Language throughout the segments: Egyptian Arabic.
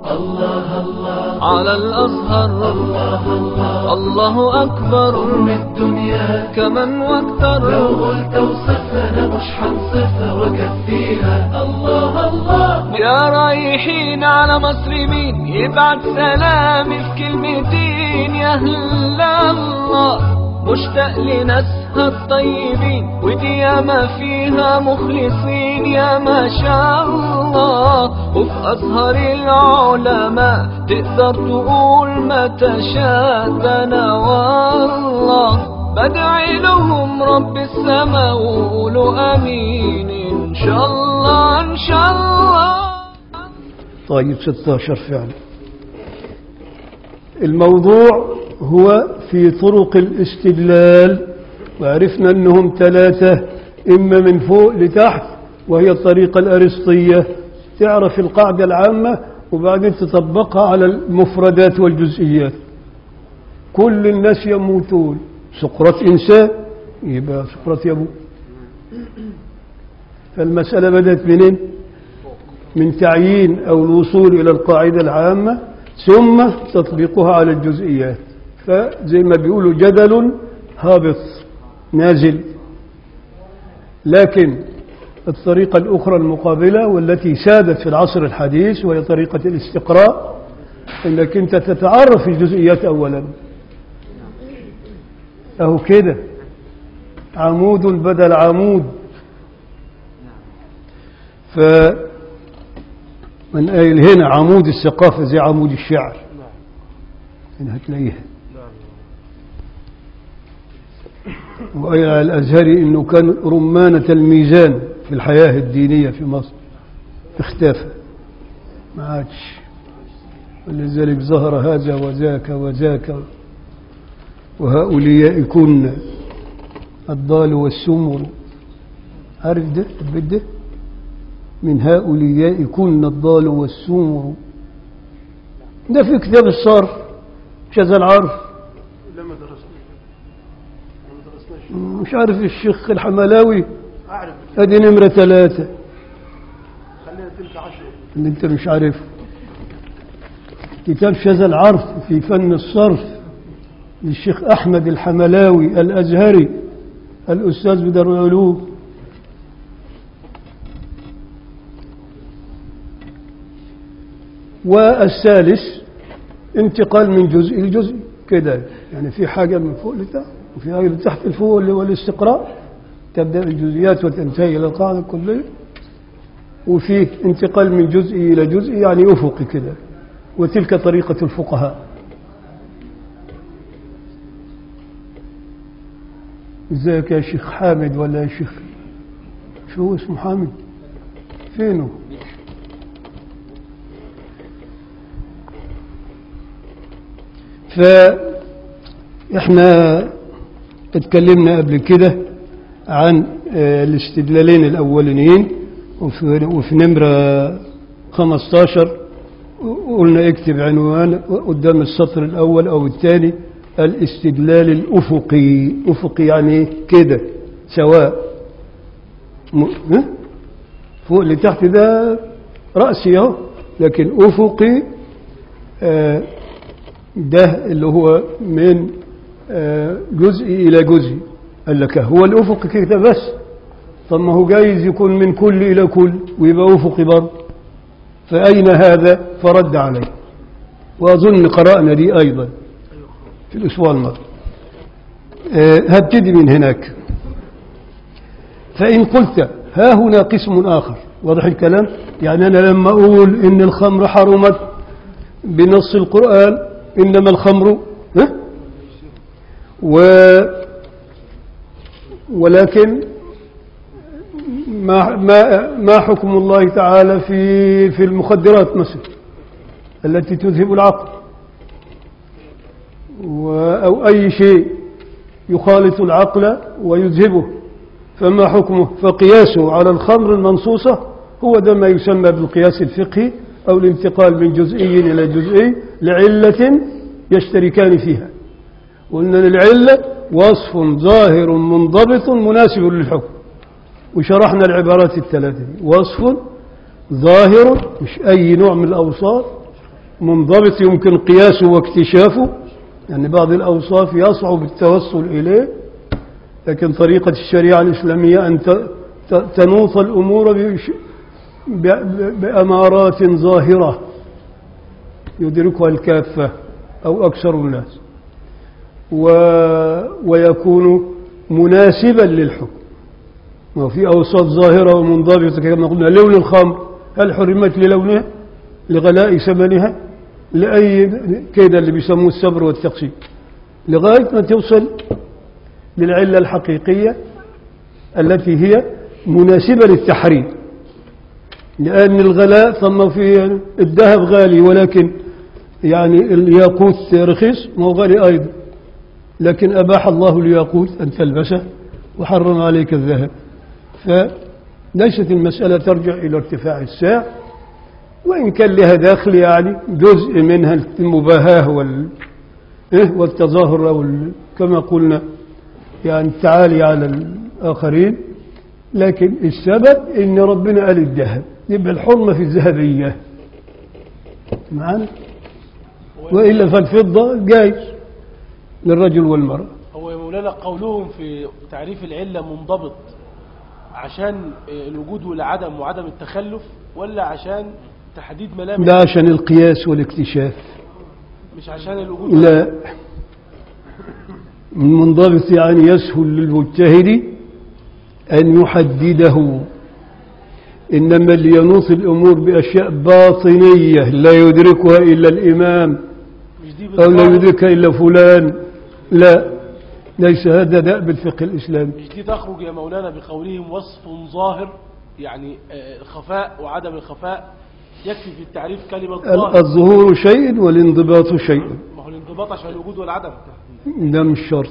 الله الله على الأزهر الله الله الله أكبر أم الدنيا كمن واكتر لو قلت وصفنا مش حنصفها وكفيها الله الله يا رايحين على مصر مين يبعت سلامي في كلمتين يا هلا الله مشتاق لناسها الطيبين ودي ياما فيها مخلصين يا ما شاء الله وفي أزهر العلماء تقدر تقول ما تشاء ده أنا والله بدعي لهم رب السماء وقولوا امين ان شاء الله ان شاء الله طيب 16 فعلا الموضوع هو في طرق الاستدلال وعرفنا أنهم ثلاثة إما من فوق لتحت وهي الطريقة الأرسطية تعرف القاعدة العامة وبعدين تطبقها على المفردات والجزئيات كل الناس يموتون سقرة إنسان يبقى سقرة يموت فالمسألة بدأت منين؟ من تعيين أو الوصول إلى القاعدة العامة ثم تطبيقها على الجزئيات فزي ما بيقولوا جدل هابط نازل لكن الطريقة الأخرى المقابلة والتي سادت في العصر الحديث وهي طريقة الاستقراء أنك أنت تتعرف في الجزئيات أولا أهو كده عمود بدل عمود ف من قايل هنا عمود الثقافة زي عمود الشعر هنا هتلاقيها وقال على الأزهري أنه كان رمانة الميزان في الحياة الدينية في مصر اختفى ما عادش ولذلك ظهر هذا وذاك وذاك وهؤلاء كن الضال والسمر عارف ده البيت ده من هؤلاء كن الضال والسمر ده في كتاب الصرف شذا العرف لما درسنا لما درسناش مش عارف الشيخ الحملاوي اعرف ادي نمرة ثلاثة خلينا تلك عشرة اللي انت مش عارف كتاب شذا العرف في فن الصرف للشيخ احمد الحملاوي الازهري الاستاذ بدر العلوم والثالث انتقال من جزء لجزء كده يعني في حاجة من فوق لتحت وفي حاجة من تحت لفوق اللي هو الاستقراء تبدأ بالجزئيات وتنتهي إلى القاعدة الكلية وفيه انتقال من جزء إلى جزء يعني أفقي كده وتلك طريقة الفقهاء ازيك يا شيخ حامد ولا يا شيخ شو اسمه حامد فينه فإحنا اتكلمنا قبل كده عن آه، الاستدلالين الأولانيين وفي, وفي نمرة 15 قلنا اكتب عنوان قدام السطر الأول أو الثاني الاستدلال الأفقي أفقي يعني كده سواء م... ها؟ فوق لتحت ده رأسي اهو لكن أفقي آه ده اللي هو من آه، جزء إلى جزء قال لك هو الأفق كده بس طب ما هو جايز يكون من كل إلى كل ويبقى أفقي برضه فأين هذا فرد عليه وأظن قرأنا دي أيضا في الأسبوع الماضي آه، هبتدي من هناك فإن قلت ها هنا قسم آخر واضح الكلام يعني أنا لما أقول إن الخمر حرمت بنص القرآن إنما الخمر ها؟ و ولكن ما ما ما حكم الله تعالى في في المخدرات مثلا التي تذهب العقل و- أو أي شيء يخالط العقل ويذهبه فما حكمه فقياسه على الخمر المنصوصة هو ده ما يسمى بالقياس الفقهي أو الانتقال من جزئي إلى جزئي لعلة يشتركان فيها قلنا أن العلة وصف ظاهر منضبط مناسب للحكم وشرحنا العبارات الثلاثة دي وصف ظاهر مش أي نوع من الأوصاف منضبط يمكن قياسه واكتشافه يعني بعض الأوصاف يصعب التوصل إليه لكن طريقة الشريعة الإسلامية أن ت- ت- تنوط الأمور بش- ب- ب- بأمارات ظاهرة يدركها الكافة أو أكثر الناس و ويكون مناسبا للحكم وفي أوصاف ظاهرة ومنضبطة كما قلنا لون الخمر هل حرمت للونها لغلاء ثمنها لأي كيد اللي بيسموه الصبر والتقسيم لغاية ما توصل للعلة الحقيقية التي هي مناسبة للتحريم لأن الغلاء ثم في الذهب غالي ولكن يعني الياقوت رخيص ما هو غالي أيضا لكن أباح الله الياقوت أن تلبسه وحرم عليك الذهب فليست المسألة ترجع إلى ارتفاع السعر وإن كان لها داخل يعني جزء منها المباهاة وال إيه والتظاهر أو ال- كما قلنا يعني التعالي على الآخرين لكن السبب إن ربنا قال الذهب يبقى الحرمة في الذهبية معنا وإلا فالفضة جايز للرجل والمرأة هو يا مولانا قولهم في تعريف العلة منضبط عشان الوجود والعدم وعدم التخلف ولا عشان تحديد ملامح لا عشان القياس والاكتشاف مش عشان الوجود لا المنضبط يعني يسهل للمجتهد أن يحدده إنما اللي ينوط الأمور بأشياء باطنية لا يدركها إلا الإمام مش دي أو لا بتخرج يدركها إلا فلان لا ليس هذا دأب الفقه الإسلامي مش دي تخرج يا مولانا بقولهم وصف ظاهر يعني آه، الخفاء وعدم الخفاء يكفي في التعريف كلمة ال- ظاهر الظهور شيء والانضباط شيء ما هو الانضباط عشان الوجود والعدم ده مش شرط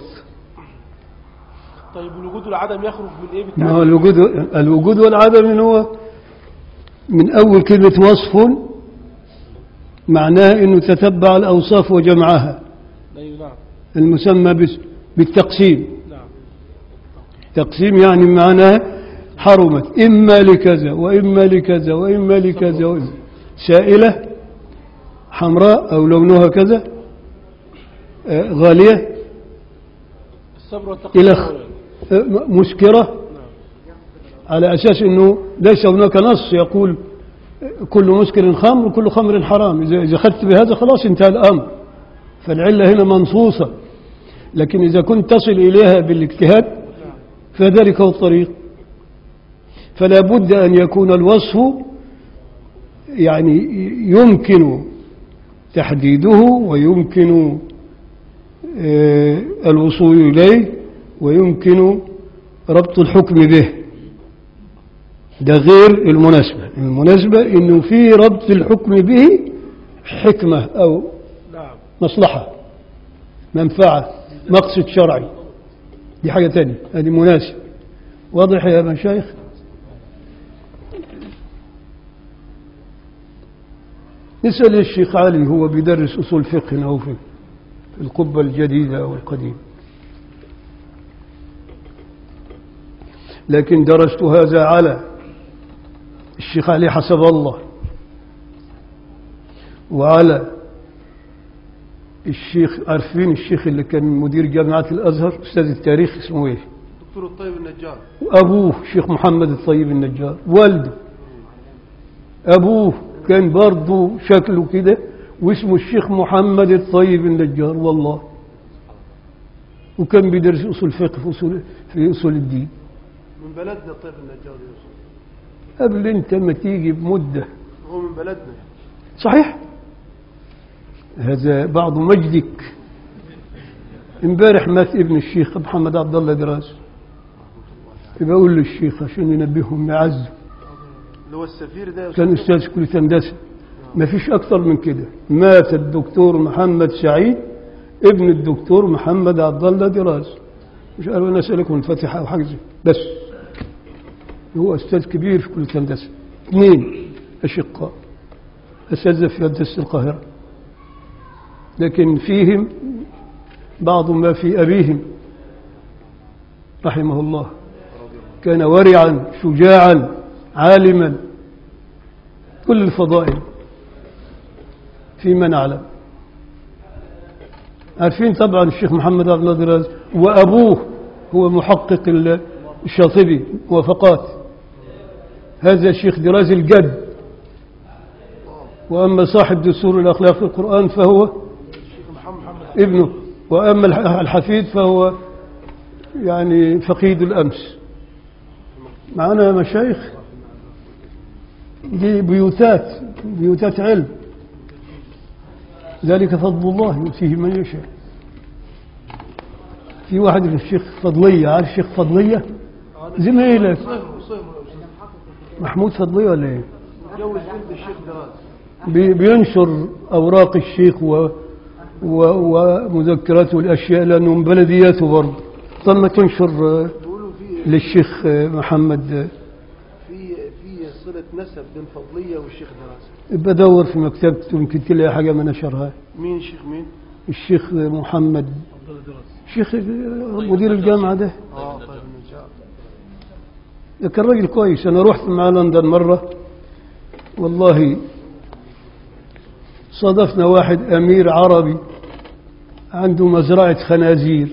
طيب الوجود والعدم يخرج من ايه ما هو بالتعريف الوجود الوجود والعدم إن هو من أول كلمة وصف معناه أنه تتبع الأوصاف وجمعها ايوه نعم المسمى بس- بالتقسيم نعم تقسيم يعني معناه حرمت إما لكذا وإما لكذا وإما لكذا وإما سائلة حمراء أو لونها كذا آه، غالية الصبر والتقوى إلخ آه، مسكرة على أساس أنه ليس هناك نص يقول كل مسكر خمر وكل خمر حرام إذا إذا أخذت بهذا خلاص انتهى الأمر فالعلة هنا منصوصة لكن إذا كنت تصل إليها بالاجتهاد فذلك هو الطريق فلا بد أن يكون الوصف يعني يمكن تحديده ويمكن آه، الوصول إليه ويمكن ربط الحكم به ده غير المناسبة المناسبة انه في ربط الحكم به حكمة او نعم مصلحة منفعة مقصد شرعي دي حاجة تانية هذه مناسب واضح يا مشايخ نسأل الشيخ علي هو بيدرس أصول فقه أو في في القبة الجديدة أو القديمة لكن درست هذا على الشيخ علي حسب الله وعلى الشيخ عارفين الشيخ اللي كان مدير جامعة الأزهر أستاذ التاريخ اسمه إيه دكتور الطيب النجار وأبوه الشيخ محمد الطيب النجار والده أبوه كان برضه شكله كده واسمه الشيخ محمد الطيب النجار والله وكان بيدرس أصول فقه في أصول, في أصول الدين من بلدنا الطيب النجار يوسف قبل أنت ما تيجي بمدة هو من بلدنا صحيح هذا بعض مجدك امبارح مات ابن الشيخ محمد عبد الله دراس يبقى اقول للشيخ عشان ينبههم يعزوا اللي هو السفير ده يا كان أستاذ. استاذ كليه هندسه ما فيش اكثر من كده مات الدكتور محمد سعيد ابن الدكتور محمد عبد الله دراس مش قالوا انا اسالكم الفاتحه او حاجه زي- بس هو استاذ كبير في كليه هندسه اثنين اشقاء اساتذه في هندسه القاهره لكن فيهم بعض ما في ابيهم رحمه الله كان ورعا شجاعا عالما كل الفضائل فيما نعلم عارفين طبعا الشيخ محمد عبد الله دراز وأبوه هو محقق ال- الشاطبي موافقات هذا الشيخ دراز الجد وأما صاحب دستور الأخلاق في القرآن فهو ابنه وأما الح- الحفيد فهو يعني فقيد الأمس معنا مشايخ دي بيوتات بيوتات علم ذلك فضل الله يؤتيه من يشاء في واحد من الشيخ فضلية عارف الشيخ فضلية زميلك صهر صهر محمود فضلية ولا ايه جوز بنت الشيخ دراز بي- بينشر أوراق الشيخ و و ومذكراته الأشياء لأنه من بلدياته برضه ثم تنشر آه، بيقولوا في للشيخ آه، محمد آه، في في صلة نسب بين فضلية والشيخ دراز بدور في مكتبته يمكن تلاقي حاجة ما نشرها مين شيخ مين؟ الشيخ محمد الشيخ مدير الجامعة ده اه طيب النجار ده كان راجل كويس أنا رحت مع لندن مرة والله صادفنا واحد أمير عربي عنده مزرعة خنازير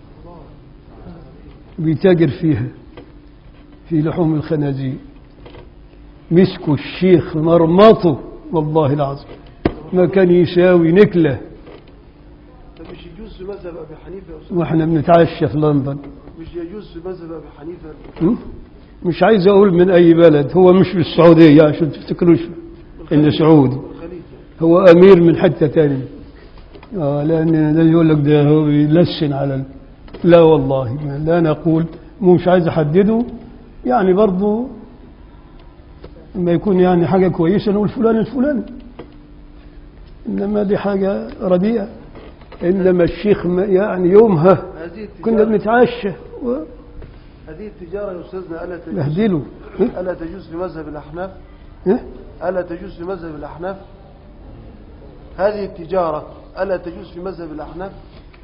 بيتاجر فيها في لحوم الخنازير مسكوا الشيخ مرمطه والله العظيم ما كان يساوي نكله طب مش يجوز في مذهب ابي حنيفه يا أستاذ؟ واحنا بنتعشى في لندن مش يجوز في مذهب ابي حنيفه م? مش عايز اقول من اي بلد هو مش في السعوديه عشان تفتكروش انه سعودي الخليج يعني. هو امير من حته تانية اه لان ده يقول لك ده هو بيلسن على ال... لا والله ما- لا نقول مو مش عايز احدده يعني برضه لما يكون يعني حاجه كويسه نقول فلان الفلاني انما دي حاجه رديئه انما الشيخ ما- يعني يومها هذه كنا التجاره بنتعشى هذه التجاره يا استاذنا الا تجوز بهدله الا تجوز في مذهب الاحناف إيه؟ الا تجوز في مذهب الاحناف هذه التجاره الا تجوز في مذهب الاحناف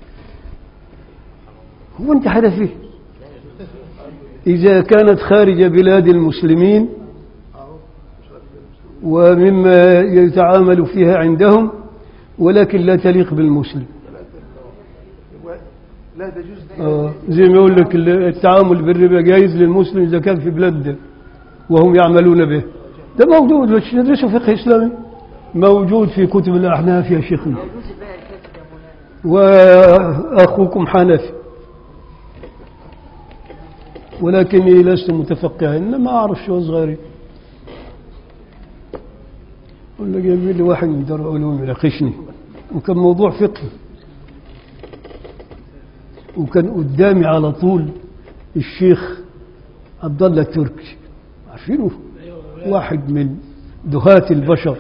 هو انت حنفي إذا كانت خارج بلاد المسلمين ومما يتعامل فيها عندهم ولكن لا تليق بالمسلم لا تجوز دي آه، زي ما يقول لك التعامل بالربا جائز للمسلم إذا كان في بلاد وهم يعملون به ده موجود مش ندرسه فقه إسلامي موجود في كتب الأحناف يا شيخنا وأخوكم حنفي ولكني لست متفقها إنما أعرف شو صغيري ولا جايب لي واحد من دار علوم يناقشني وكان موضوع فقهي وكان قدامي على طول الشيخ عبد الله التركي عارفينه واحد من دهاة البشر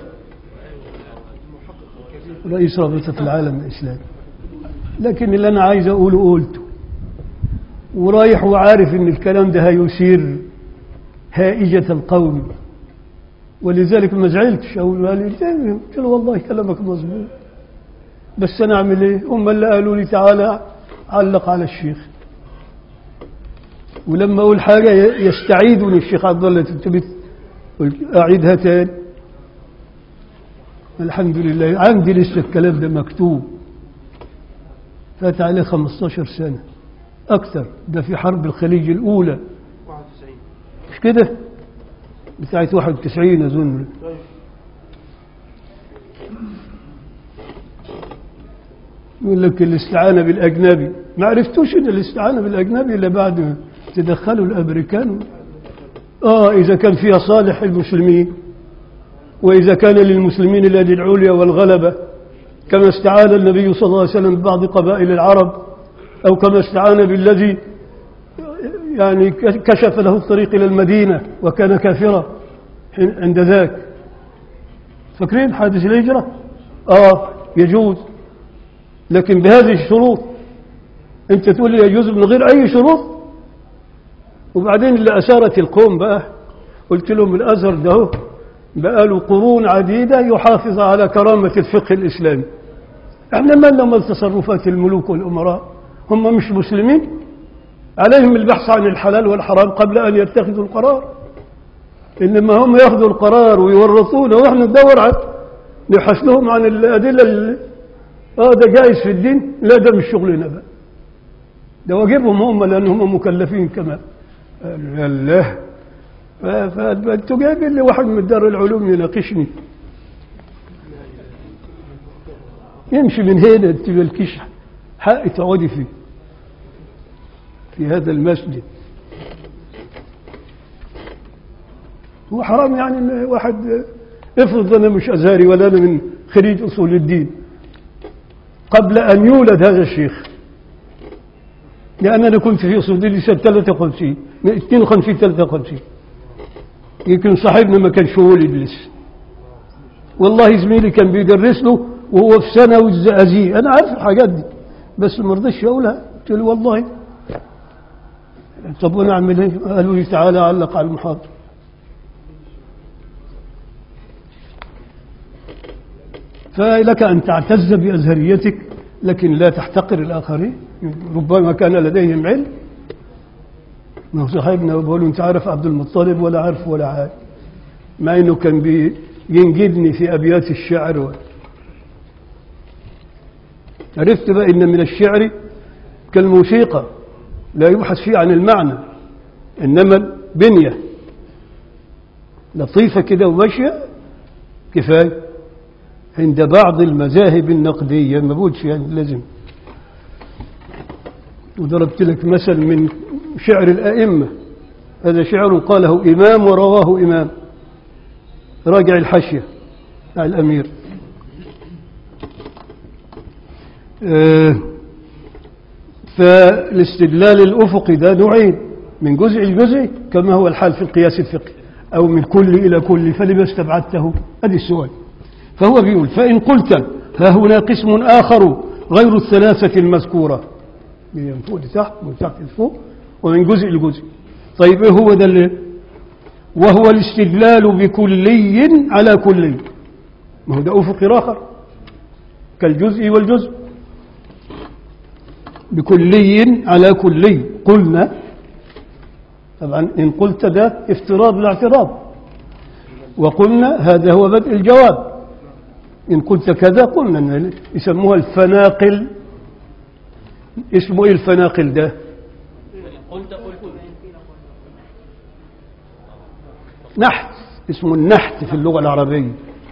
رئيس رابطة العالم الإسلامي لكن اللي أنا عايز أقوله قلته ورايح وعارف إن الكلام ده هيثير هائجة القوم ولذلك ما زعلتش أقول قال لي قلت له والله كلامك مظبوط بس أنا أعمل إيه هم اللي قالوا لي تعالى علق على الشيخ ولما أقول حاجة يستعيدني الشيخ عبد الله تبت قلت أعيدها تاني الحمد لله عندي لسه الكلام ده مكتوب فات عليه 15 سنة أكثر ده في حرب الخليج الأولى 91 مش كده بتاعت 91 أظن طيب يقول لك الاستعانة بالأجنبي ما عرفتوش إن الاستعانة بالأجنبي إلا بعد ما تدخلوا الأمريكان آه إذا كان فيها صالح المسلمين وإذا كان للمسلمين اليد العليا والغلبة كما استعان النبي صلى الله عليه وسلم ببعض قبائل العرب أو كما استعان بالذي يعني كشف له الطريق إلى المدينة وكان كافرا حين- عند ذاك فاكرين حادث الهجرة آه يجوز لكن بهذه الشروط انت تقول لي يجوز من غير اي شروط وبعدين اللي اثارت القوم بقى قلت لهم الازهر ده هو بقى له قرون عديده يحافظ على كرامه الفقه الاسلامي احنا ما لنا تصرفات الملوك والامراء هم مش مسلمين عليهم البحث عن الحلال والحرام قبل ان يتخذوا القرار انما هم ياخذوا القرار ويورطونا واحنا ندور على نبحث لهم عن الأدلة اللي اه ده جائز في الدين لا ده مش شغلنا بقى ده واجبهم هم لأنهم مكلفين كمان قال الله ف- فانتوا جايبين لي واحد من دار العلوم يناقشني يمشي من هنا انت مالكيش حق تقعدي فيه في هذا المسجد هو حرام يعني ان واحد افرض انا مش ازهري ولا انا من خريج اصول الدين قبل ان يولد هذا الشيخ لان انا كنت في اصول الدين سنه 53 من 52 53 يمكن صاحبنا ما كانش ولد لسه والله زميلي كان بيدرس له وهو في ثانوي الزقازيق انا عارف الحاجات دي بس ما رضيتش اقولها قلت له والله طب وانا اعمل ايه؟ قالوا لي تعالى علق على المحاضره فلك أن تعتز بأزهريتك لكن لا تحتقر الآخرين ربما كان لديهم علم ما هو صاحبنا بقول له أنت عارف عبد المطلب ولا عارف ولا عارف مع أنه كان بينجدني في أبيات الشعر و... عرفت بقى إن من الشعر كالموسيقى لا يبحث فيه عن المعنى إنما البنية لطيفة كده وماشية كفاية عند بعض المذاهب النقدية ما بقولش يعني لازم وضربت لك مثل من شعر الأئمة هذا شعر قاله إمام ورواه إمام راجع الحشية على الأمير آه، فالاستدلال الأفقي ده نوعين من جزء الجزء كما هو الحال في القياس الفقهي أو من كل إلى كل فلما استبعدته هذه السؤال فهو بيقول فإن قلت ها هنا قسم آخر غير الثلاثة المذكورة من فوق لتحت من تحت لفوق ومن جزء لجزء طيب ايه هو ده اللي وهو الاستدلال بكلي على كلي ما هو ده أفق آخر كالجزء والجزء بكلي على كلي قلنا طبعا إن قلت ده افتراض لا اعتراض وقلنا هذا هو بدء الجواب إن قلت كذا قلنا إن يسموها الفناقل اسمه إيه الفناقل ده نحت اسمه النحت في اللغة العربية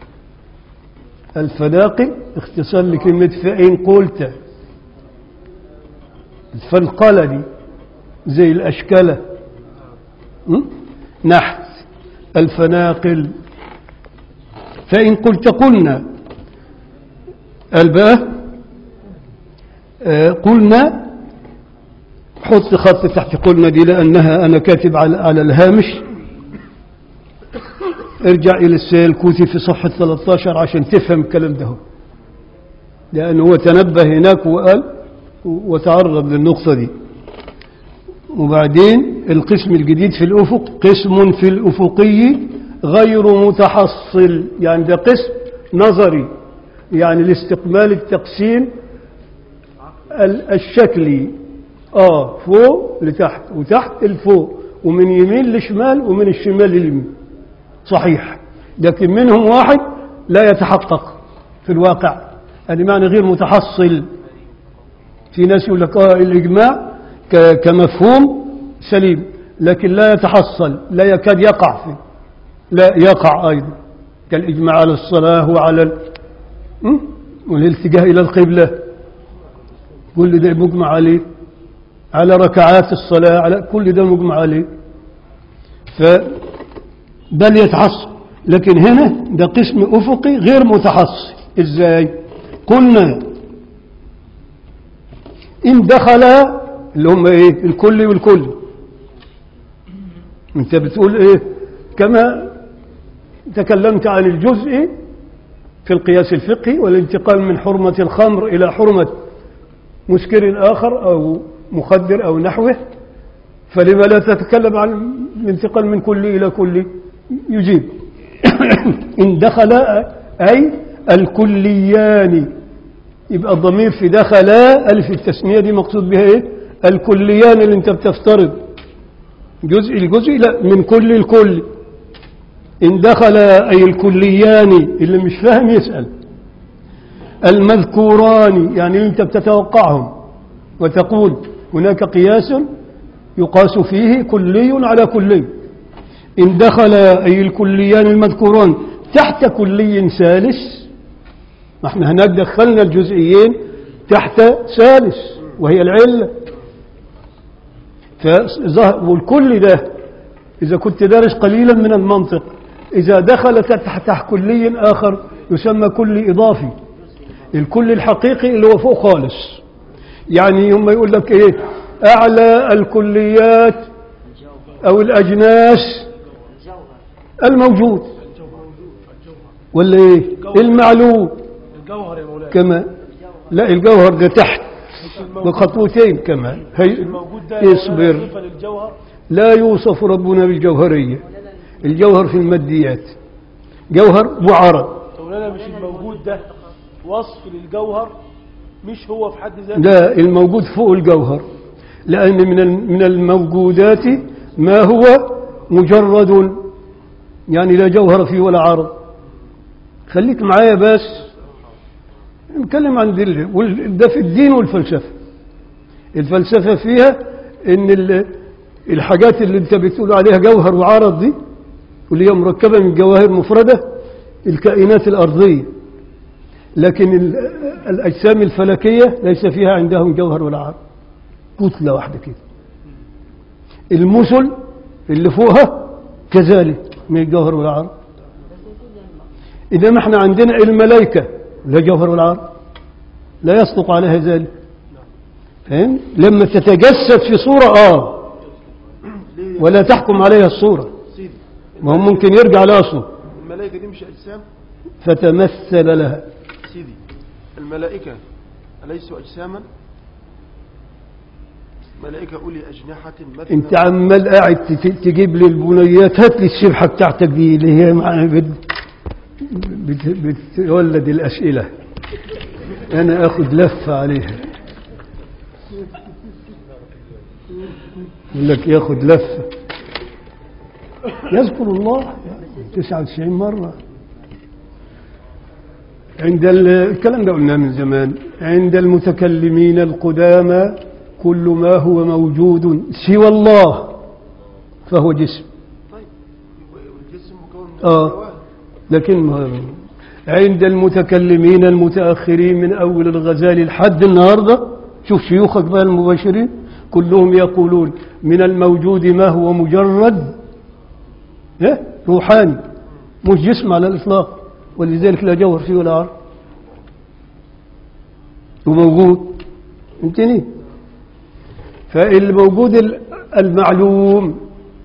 الفناقل اختصار لكلمة فإن قلت الفنقلة دي زي الأشكلة م? نحت الفناقل فإن قلت قلنا الباء آه، قلنا حط خط تحت قلنا دي لأنها أنا كاتب على, على الهامش ارجع إلى السيل كوتي في صفحة 13 عشان تفهم الكلام ده هو. لأنه هو تنبه هناك وقال وتعرض للنقطة دي وبعدين القسم الجديد في الأفق قسم في الأفقي غير متحصل يعني ده قسم نظري يعني لاستقبال التقسيم ال- الشكلي اه فوق لتحت وتحت لفوق ومن يمين لشمال ومن الشمال لليمين صحيح لكن منهم واحد لا يتحقق في الواقع هذا معنى غير متحصل في ناس يقول لك اه الاجماع ك- كمفهوم سليم لكن لا يتحصل لا يكاد يقع فيه لا يقع أيضا كالإجماع على الصلاة وعلى ال... م? والالتجاه إلى القبلة كل ده مجمع عليه على ركعات الصلاة على كل ده مجمع عليه ف بل يتحصل لكن هنا ده قسم أفقي غير متحصل إزاي قلنا إن دخل اللي هم إيه الكل والكل أنت بتقول إيه كما تكلمت عن الجزء في القياس الفقهي والانتقال من حرمة الخمر إلى حرمة مسكر آخر أو مخدر أو نحوه فلما لا تتكلم عن الانتقال من كل إلى كل يجيب إن دخل أي الكليان يبقى الضمير في دخل ألف التسمية دي مقصود بها إيه الكليان اللي أنت بتفترض جزء الجزء لا من كل الكل إن دخل أي الكليان اللي مش فاهم يسأل المذكوران يعني أنت بتتوقعهم وتقول هناك قياس يقاس فيه كلي على كلي إن دخل أي الكليان المذكوران تحت كلي ثالث ما احنا هناك دخلنا الجزئيين تحت ثالث وهي العلة فظهر والكل ده إذا كنت دارس قليلا من المنطق إذا دخل تحت كلي آخر يسمى كل إضافي الكل الحقيقي اللي هو فوق خالص يعني هم يقول لك إيه أعلى الكليات أو الأجناس الموجود ولا إيه المعلوم الجوهر يا مولانا كما لا الجوهر ده تحت مش الموجود بخطوتين كمان هي الموجود ده يا مولانا اصبر صفة للجوهر لا يوصف ربنا بالجوهرية الجوهر في الماديات جوهر وعرض مولانا مش الموجود ده وصف للجوهر مش هو في حد ذاته لا الموجود فوق الجوهر لأن من ال- من الموجودات ما هو مجرد يعني لا جوهر فيه ولا عرض خليك معايا بس نتكلم عن دل وال- ده في الدين والفلسفة الفلسفة فيها ان ال- الحاجات اللي انت بتقول عليها جوهر وعرض دي واللي هي مركبة من جواهر مفردة الكائنات الأرضية لكن ال- الأجسام الفلكية ليس فيها عندهم جوهر ولا عرض كتلة واحدة كده المثل اللي فوقها كذلك من الجوهر ولا عرض إنما احنا عندنا الملائكة لا جوهر ولا عرض لا يصدق عليها ذلك فهم؟ لما تتجسد في صورة آه ليه ولا تحكم عليها الصورة سيدي ما هو ممكن يرجع لأصله الملائكة دي مش أجسام فتمثل لها سيدي الملائكة أليسوا أجساما ملائكة أولي أجنحة مثل انت عمال قاعد تت- تجيب لي البنيات هات لي السبحة بتاعتك دي اللي هي معنا بت بت بتولد الأسئلة أنا أخذ لفة عليها يقول لك ياخذ لفة يذكر الله 99 مرة عند ال- الكلام ده قلناه من زمان عند المتكلمين القدامى كل ما هو موجود سوى الله فهو جسم طيب والجسم مكون من آه. جواهر. لكن ما عند المتكلمين المتأخرين من أول الغزالي لحد النهاردة شوف شيوخك بقى المباشرين كلهم يقولون من الموجود ما هو مجرد إيه؟ روحاني مش جسم على الإطلاق ولذلك لا جوهر فيه ولا عرض وموجود انتني فالموجود ال- المعلوم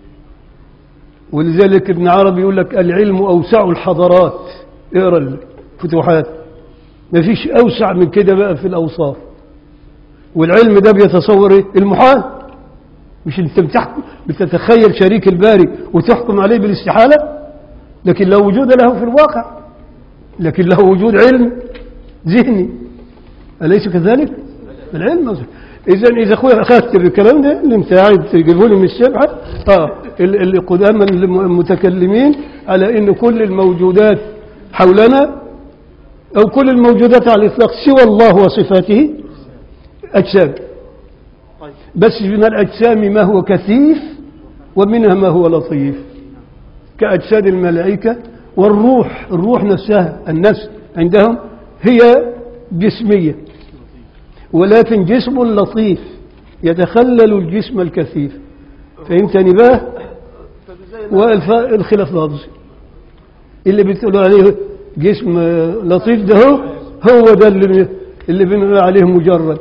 ولذلك ابن عربي يقول لك العلم أوسع الحضارات اقرا الفتوحات ما فيش أوسع من كده بقى في الأوصاف والعلم ده بيتصور ايه المحال مش انت بتحكم بتتخيل شريك الباري وتحكم عليه بالاستحالة لكن لا وجود له في الواقع لكن له وجود علم ذهني أليس كذلك؟ العلم إذا إذا أخوي أخذت بالكلام ده اللي أنت قاعد تجيبه لي من السبعة آه ال- القدامى المتكلمين على إن كل الموجودات حولنا أو كل الموجودات على الإطلاق سوى الله وصفاته أجسام طيب بس من الأجسام ما هو كثيف ومنها ما هو لطيف كأجساد الملائكة والروح الروح نفسها النفس عندهم هي جسمية ولكن جسم لطيف يتخلل الجسم الكثيف فهمتني بقى طب ازاي نعرف- والخلاف لفظي اللي بتقولوا عليه جسم لطيف ده هو هو ده اللي اللي بنقول عليه مجرد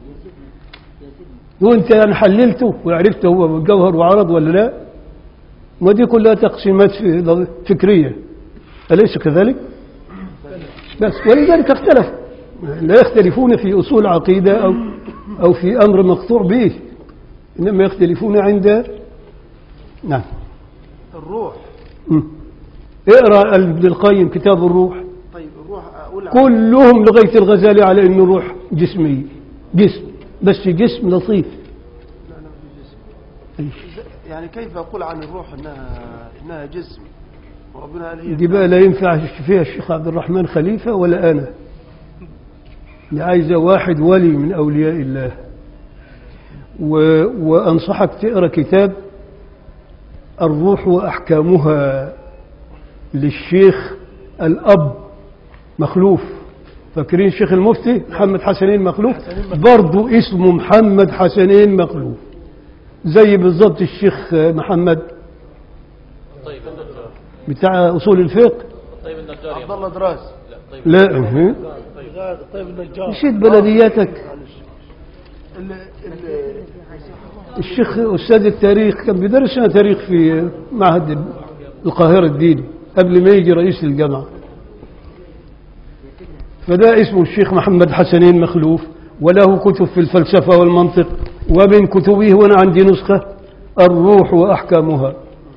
وانت يعني حللته وعرفت هو جوهر وعرض ولا لا ما دي كلها تقسيمات في- فكرية أليس كذلك بس ولذلك اختلف لا يختلفون في أصول عقيدة أو أو في أمر مقطوع به إنما يختلفون عند نعم الروح مم. اقرا ابن القيم كتاب الروح طيب الروح أقول عن- كلهم لغايه الغزالي على انه روح جسمي جسم بس جسم لطيف لا، لا، في جسم. إزاي- يعني كيف أقول عن الروح إنها إنها جسم وربنا قال هي دي بقى لا ينفع فيها الشيخ عبد الرحمن خليفه ولا انا دي عايزة واحد ولي من أولياء الله و... وأنصحك تقرأ كتاب الروح وأحكامها للشيخ الأب مخلوف فاكرين الشيخ المفتي محمد حسنين مخلوف برضو اسمه محمد حسنين مخلوف زي بالضبط الشيخ محمد طيب النجار بتاع أصول الفقه طيب النجار يا عبد الله دراس لا طيب لا أه. طيب النجار نسيت بلدياتك ال- ال- الشيخ أستاذ التاريخ كان بيدرس لنا تاريخ في معهد القاهرة الديني قبل ما يجي رئيس الجامعة فده اسمه الشيخ محمد حسنين مخلوف وله كتب في الفلسفة والمنطق ومن كتبه وأنا عندي نسخة الروح وأحكامها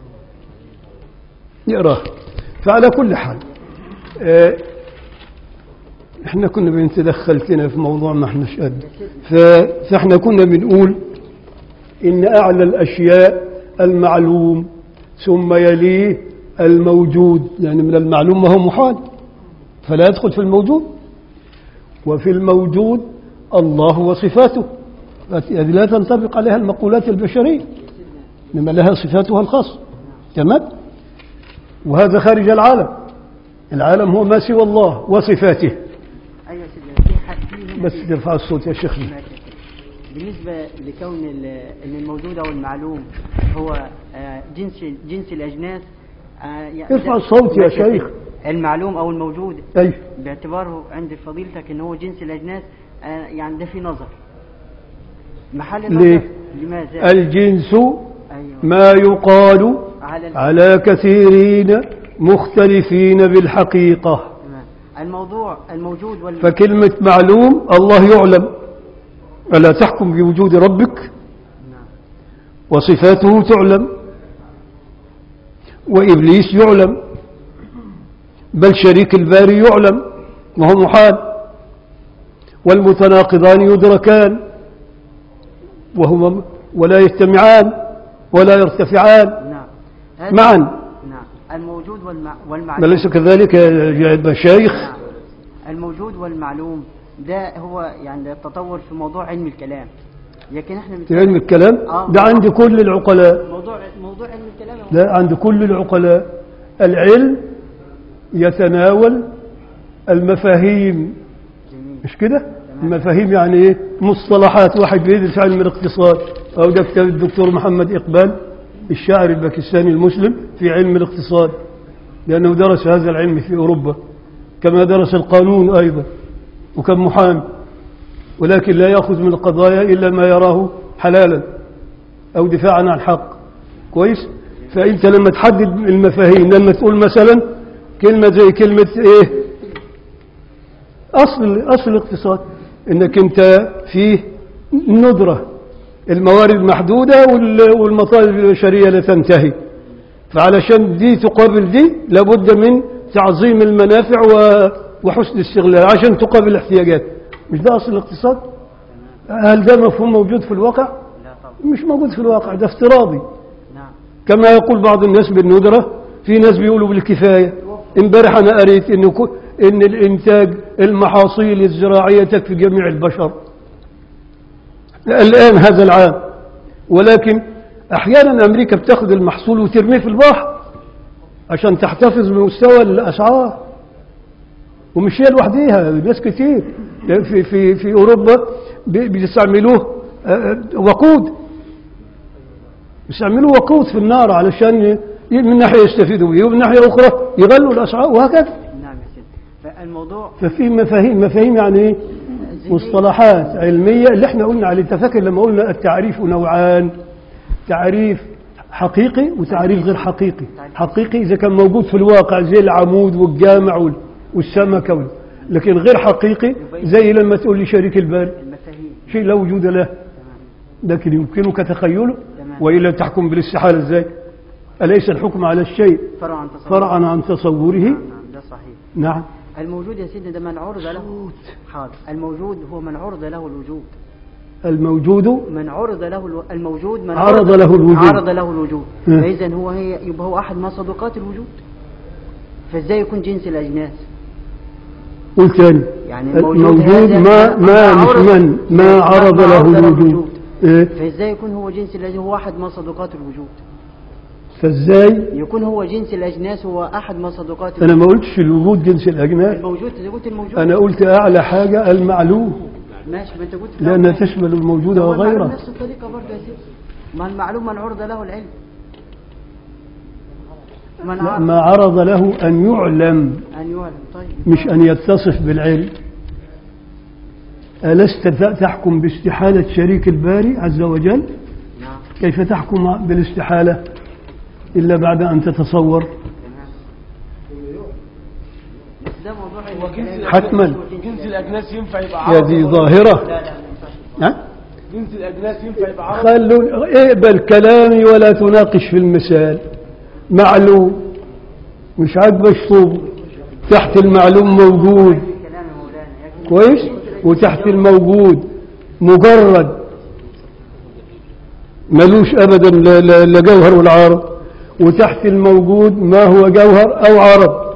يقراه فعلى كل حال آه، احنا كنا بنتدخل كده في موضوع ما احناش قد ف- فاحنا كنا بنقول إن أعلى الأشياء المعلوم ثم يليه الموجود يعني من المعلوم ما هو محال فلا يدخل في الموجود وفي الموجود الله وصفاته هذه لا تنطبق عليها المقولات البشرية إنما لها صفاتها الخاصة تمام وهذا خارج العالم العالم هو ما سوى الله وصفاته ايوه سيدنا في حد في هنا بس في- ترفع الصوت يا شيخنا ماشي. بالنسبة لكون ال- ان الموجود او المعلوم هو آه، جنس جنس الاجناس آه، يعني ارفع ده- الصوت يا ماشي سيدي. شيخ. المعلوم او الموجود أي باعتباره عند فضيلتك ان هو جنس الاجناس آه، يعني ده في نظر محل النظر ليه؟ لماذا الجنس ايوه ما يقال على ال- على كثيرين مختلفين بالحقيقة تمام. الموضوع الموجود وال فكلمة معلوم الله يعلم ألا تحكم بوجود ربك نعم. وصفاته تعلم وإبليس يعلم بل شريك الباري يعلم وهو محال والمتناقضان يدركان وهما ولا يجتمعان ولا يرتفعان نعم هذا- معا نعم الموجود والمع... والمعلوم أليس كذلك يا مشايخ نعم. الموجود والمعلوم ده هو يعني التطور في موضوع علم الكلام لكن احنا في علم الكلام آه. ده عند كل العقلاء موضوع موضوع علم الكلام هو- لا عند كل العقلاء العلم يتناول المفاهيم جميل مش كده المفاهيم يعني ايه مصطلحات واحد بيدرس علم الاقتصاد او ده كتاب الدكتور محمد اقبال الشاعر الباكستاني المسلم في علم الاقتصاد لانه درس هذا العلم في اوروبا كما درس القانون ايضا وكان محامي ولكن لا ياخذ من القضايا الا ما يراه حلالا او دفاعا عن حق كويس فانت لما تحدد المفاهيم لما تقول مثلا كلمه زي كلمه ايه أصل أصل الاقتصاد إنك أنت فيه ندرة الموارد محدودة وال- والمطالب البشرية لا تنتهي فعلشان دي تقابل دي لابد من تعظيم المنافع و- وحسن الاستغلال عشان تقابل الاحتياجات مش ده أصل الاقتصاد هل ده مفهوم موجود في الواقع لا طبعا مش موجود في الواقع ده افتراضي نعم كما يقول بعض الناس بالندرة في ناس بيقولوا بالكفاية امبارح أنا قريت إن, كو- إن الإنتاج المحاصيل الزراعية تكفي جميع البشر الآن هذا العام ولكن أحيانا أمريكا بتاخذ المحصول وترميه في البحر عشان تحتفظ بمستوى الأسعار ومش هي لوحديها ناس كتير في, في, في أوروبا بي- بيستعملوه آه، آه، وقود يستعملوا وقود في النار علشان ي- من ناحية يستفيدوا به ومن ناحية أخرى يغلوا الأسعار وهكذا نعم يا سيدي فالموضوع ففي مفاهيم مفاهيم يعني إيه؟ مصطلحات علمية اللي احنا قلنا عليه انت فاكر لما قلنا التعريف نوعان تعريف حقيقي وتعريف غير حقيقي حقيقي إذا كان موجود في الواقع زي العمود والجامع وال- والسمكة وال- لكن غير حقيقي زي لما تقول لي شريك البال المفاهيم شيء لا وجود له تمام لكن يمكنك تخيله تمام. وإلا تحكم بالاستحالة ازاي أليس الحكم على الشيء فرع عن تصور فرعا عن تصوره نعم نعم ده صحيح نعم الموجود يا سيدي ده من عرض له حاضر الموجود هو من عرض له الوجود الموجود من عرض له الو... الموجود من عرض له الوجود. عرض له الوجود م. فإذا هو هي يبقى هو أحد مصدقات الوجود فإزاي يكون جنس الأجناس قول تاني يعني الموجود الموجود هذا ما ما مش عرض- من ما عرض له الوجود إيه؟ فازاي يكون هو جنس الذي هو احد مصدقات الوجود فازاي يكون هو جنس الاجناس هو احد مصدقات انا ما قلتش الوجود جنس الاجناس الموجود اذا قلت الموجود انا قلت اعلى حاجه المعلوم ماشي ما انت قلت لانها تشمل الموجود هو المعلوم وغيره نفس الطريقه برضه يا سيدي ما المعلوم من عرض له العلم من لا، عرض ما عرض له ان يعلم ان يعلم طيب مش ان يتصف بالعلم ألست تحكم باستحالة شريك الباري عز وجل نعم كيف تحكم بالاستحالة إلا بعد أن تتصور تمام بس ده موضوع هو جنس الكلام. الأجناس- حتما. جنس الأجناس ينفع يبقى عرض هذه ولا- ظاهرة لا لا ما ينفعش. ها؟ جنس الأجناس ينفع يبقى عرض خلوا اقبل كلامي ولا تناقش في المثال معلوم مش عاجبك طوب تحت المعلوم موجود كلام يا مولانا يكفي. كويس وتحت الموجود مجرد ملوش ابدا لا- لا لا جوهر ولا عرض وتحت الموجود ما هو جوهر او عرض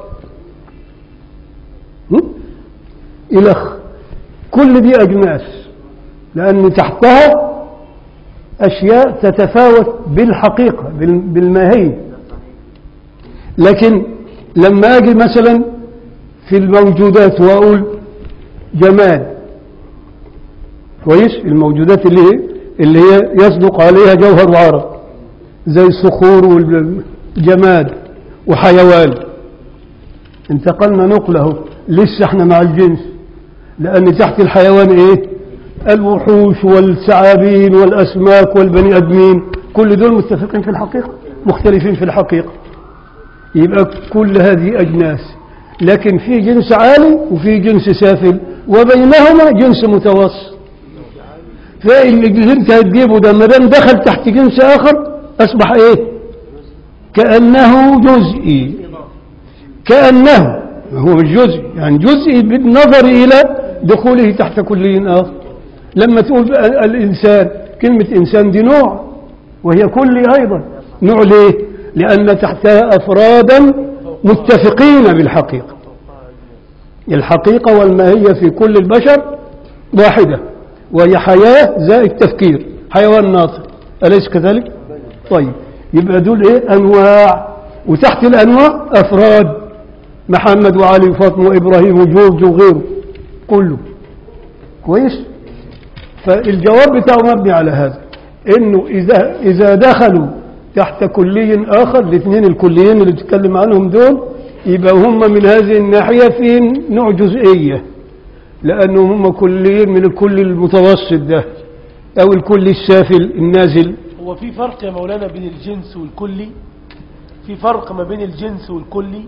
هم؟ الخ كل دي اجناس لان تحتها اشياء تتفاوت بالحقيقه بال- بالماهيه لكن لما اجي مثلا في الموجودات واقول جماد كويس الموجودات اللي هي اللي هي يصدق عليها جوهر وعرض زي الصخور والجماد وحيوان انتقلنا نقله لسه احنا مع الجنس لان تحت الحيوان ايه الوحوش والثعابين والاسماك والبني ادمين كل دول متفقين في الحقيقه مختلفين في الحقيقه يبقى كل هذه أجناس لكن في جنس عالي وفي جنس سافل وبينهما جنس متوسط فاللي انت هتجيبه ده ما دام دخل تحت جنس آخر أصبح إيه كأنه جزئي كأنه هو مش جزئي يعني جزئي بالنظر إلى دخوله تحت كلي آخر لما تقول بقى الإنسان كلمة إنسان دي نوع وهي كلي أيضا نوع ليه لأن تحتها أفرادا متفقين بالحقيقة الحقيقة والماهية في كل البشر واحدة وهي حياة زائد تفكير حيوان ناطق أليس كذلك؟ طيب يبقى دول إيه أنواع وتحت الأنواع أفراد محمد وعلي وفاطمة وإبراهيم وجورج وغيره كله كويس؟ فالجواب بتاعه مبني على هذا انه اذا اذا دخلوا تحت كلي اخر الاثنين الكليين اللي بتتكلم عنهم دول يبقى هم من هذه الناحيه في نوع جزئيه لانهم هم كليين من الكل المتوسط ده او الكل السافل النازل هو في فرق يا مولانا بين الجنس والكلي في فرق ما بين الجنس والكلي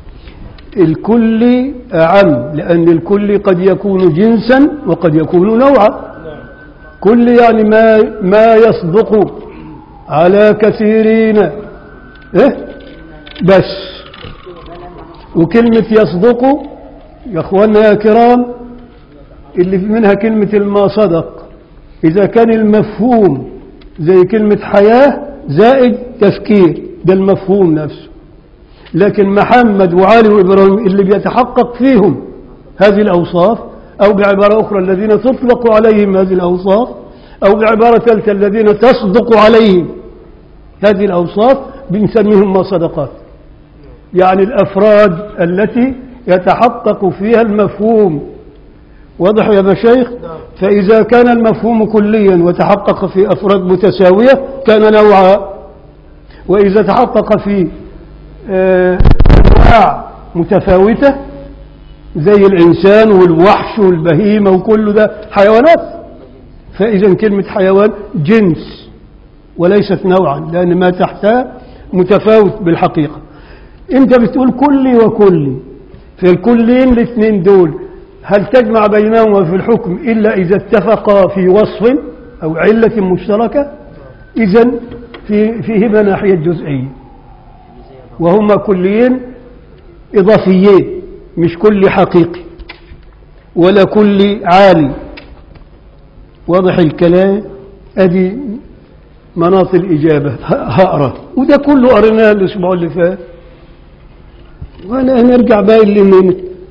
الكل اعم لان الكل قد يكون جنسا وقد يكون نوعا نعم كل يعني ما ما يصدق على كثيرين إيه؟ بس وكلمة يصدق يا اخوانا يا كرام اللي في منها كلمة الما صدق إذا كان المفهوم زي كلمة حياة زائد تفكير ده المفهوم نفسه لكن محمد وعلي وإبراهيم اللي بيتحقق فيهم هذه الأوصاف أو بعبارة أخرى الذين تطلق عليهم هذه الأوصاف أو بعبارة ثالثة الذين تصدق عليهم هذه الأوصاف بنسميهم ما صدقات يعني الأفراد التي يتحقق فيها المفهوم واضح يا مشايخ فإذا كان المفهوم كليا وتحقق في أفراد متساوية كان نوعا وإذا تحقق في آه، أنواع متفاوتة زي الإنسان والوحش والبهيمة وكل ده حيوانات فإذا كلمة حيوان جنس وليست نوعا لأن ما تحتها متفاوت بالحقيقة أنت بتقول كلي وكلي في الكلين الاثنين دول هل تجمع بينهما في الحكم إلا إذا اتفقا في وصف أو علة مشتركة إذا في فيهما ناحية جزئية وهما كليين إضافيين مش كل حقيقي ولا كل عالي واضح الكلام ادي مناط الإجابة ه- هقرا وده كله قريناه الأسبوع اللي فات وأنا نرجع بقى اللي من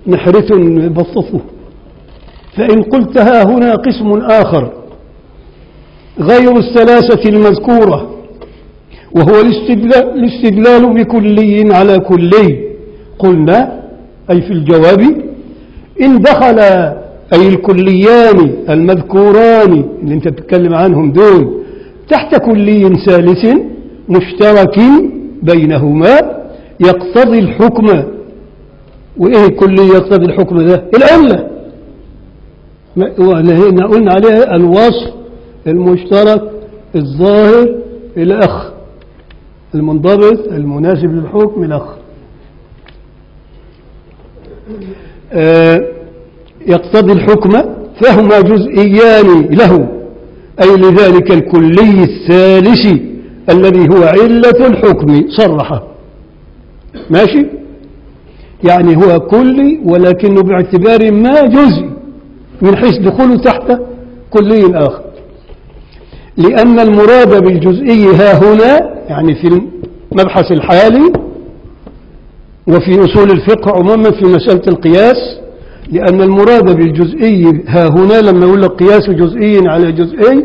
نحرث نبسطه فإن قلتها هنا قسم آخر غير الثلاثة المذكورة وهو الاستدلال, الاستدلال بكلي على كلي قلنا أي في الجواب إن دخل أي الكليان المذكوران اللي أنت بتتكلم عنهم دول تحت كلي ثالث مشترك بينهما يقتضي الحكم وإيه الكلي يقتضي الحكم ده العلة ما- قلنا عليها الوصف المشترك الظاهر الأخ المنضبط المناسب للحكم الأخ آه، يقتضي الحكم فهما جزئيان له أي لذلك الكلي الثالث الذي هو علة الحكم صرح ماشي يعني هو كلي ولكنه باعتبار ما جزء من حيث دخوله تحت كلي آخر لأن المراد بالجزئي ها هنا يعني في المبحث الحالي وفي أصول الفقه عموما في مسألة القياس لأن المراد بالجزئي ها هنا لما يقول لك قياس جزئي على جزئي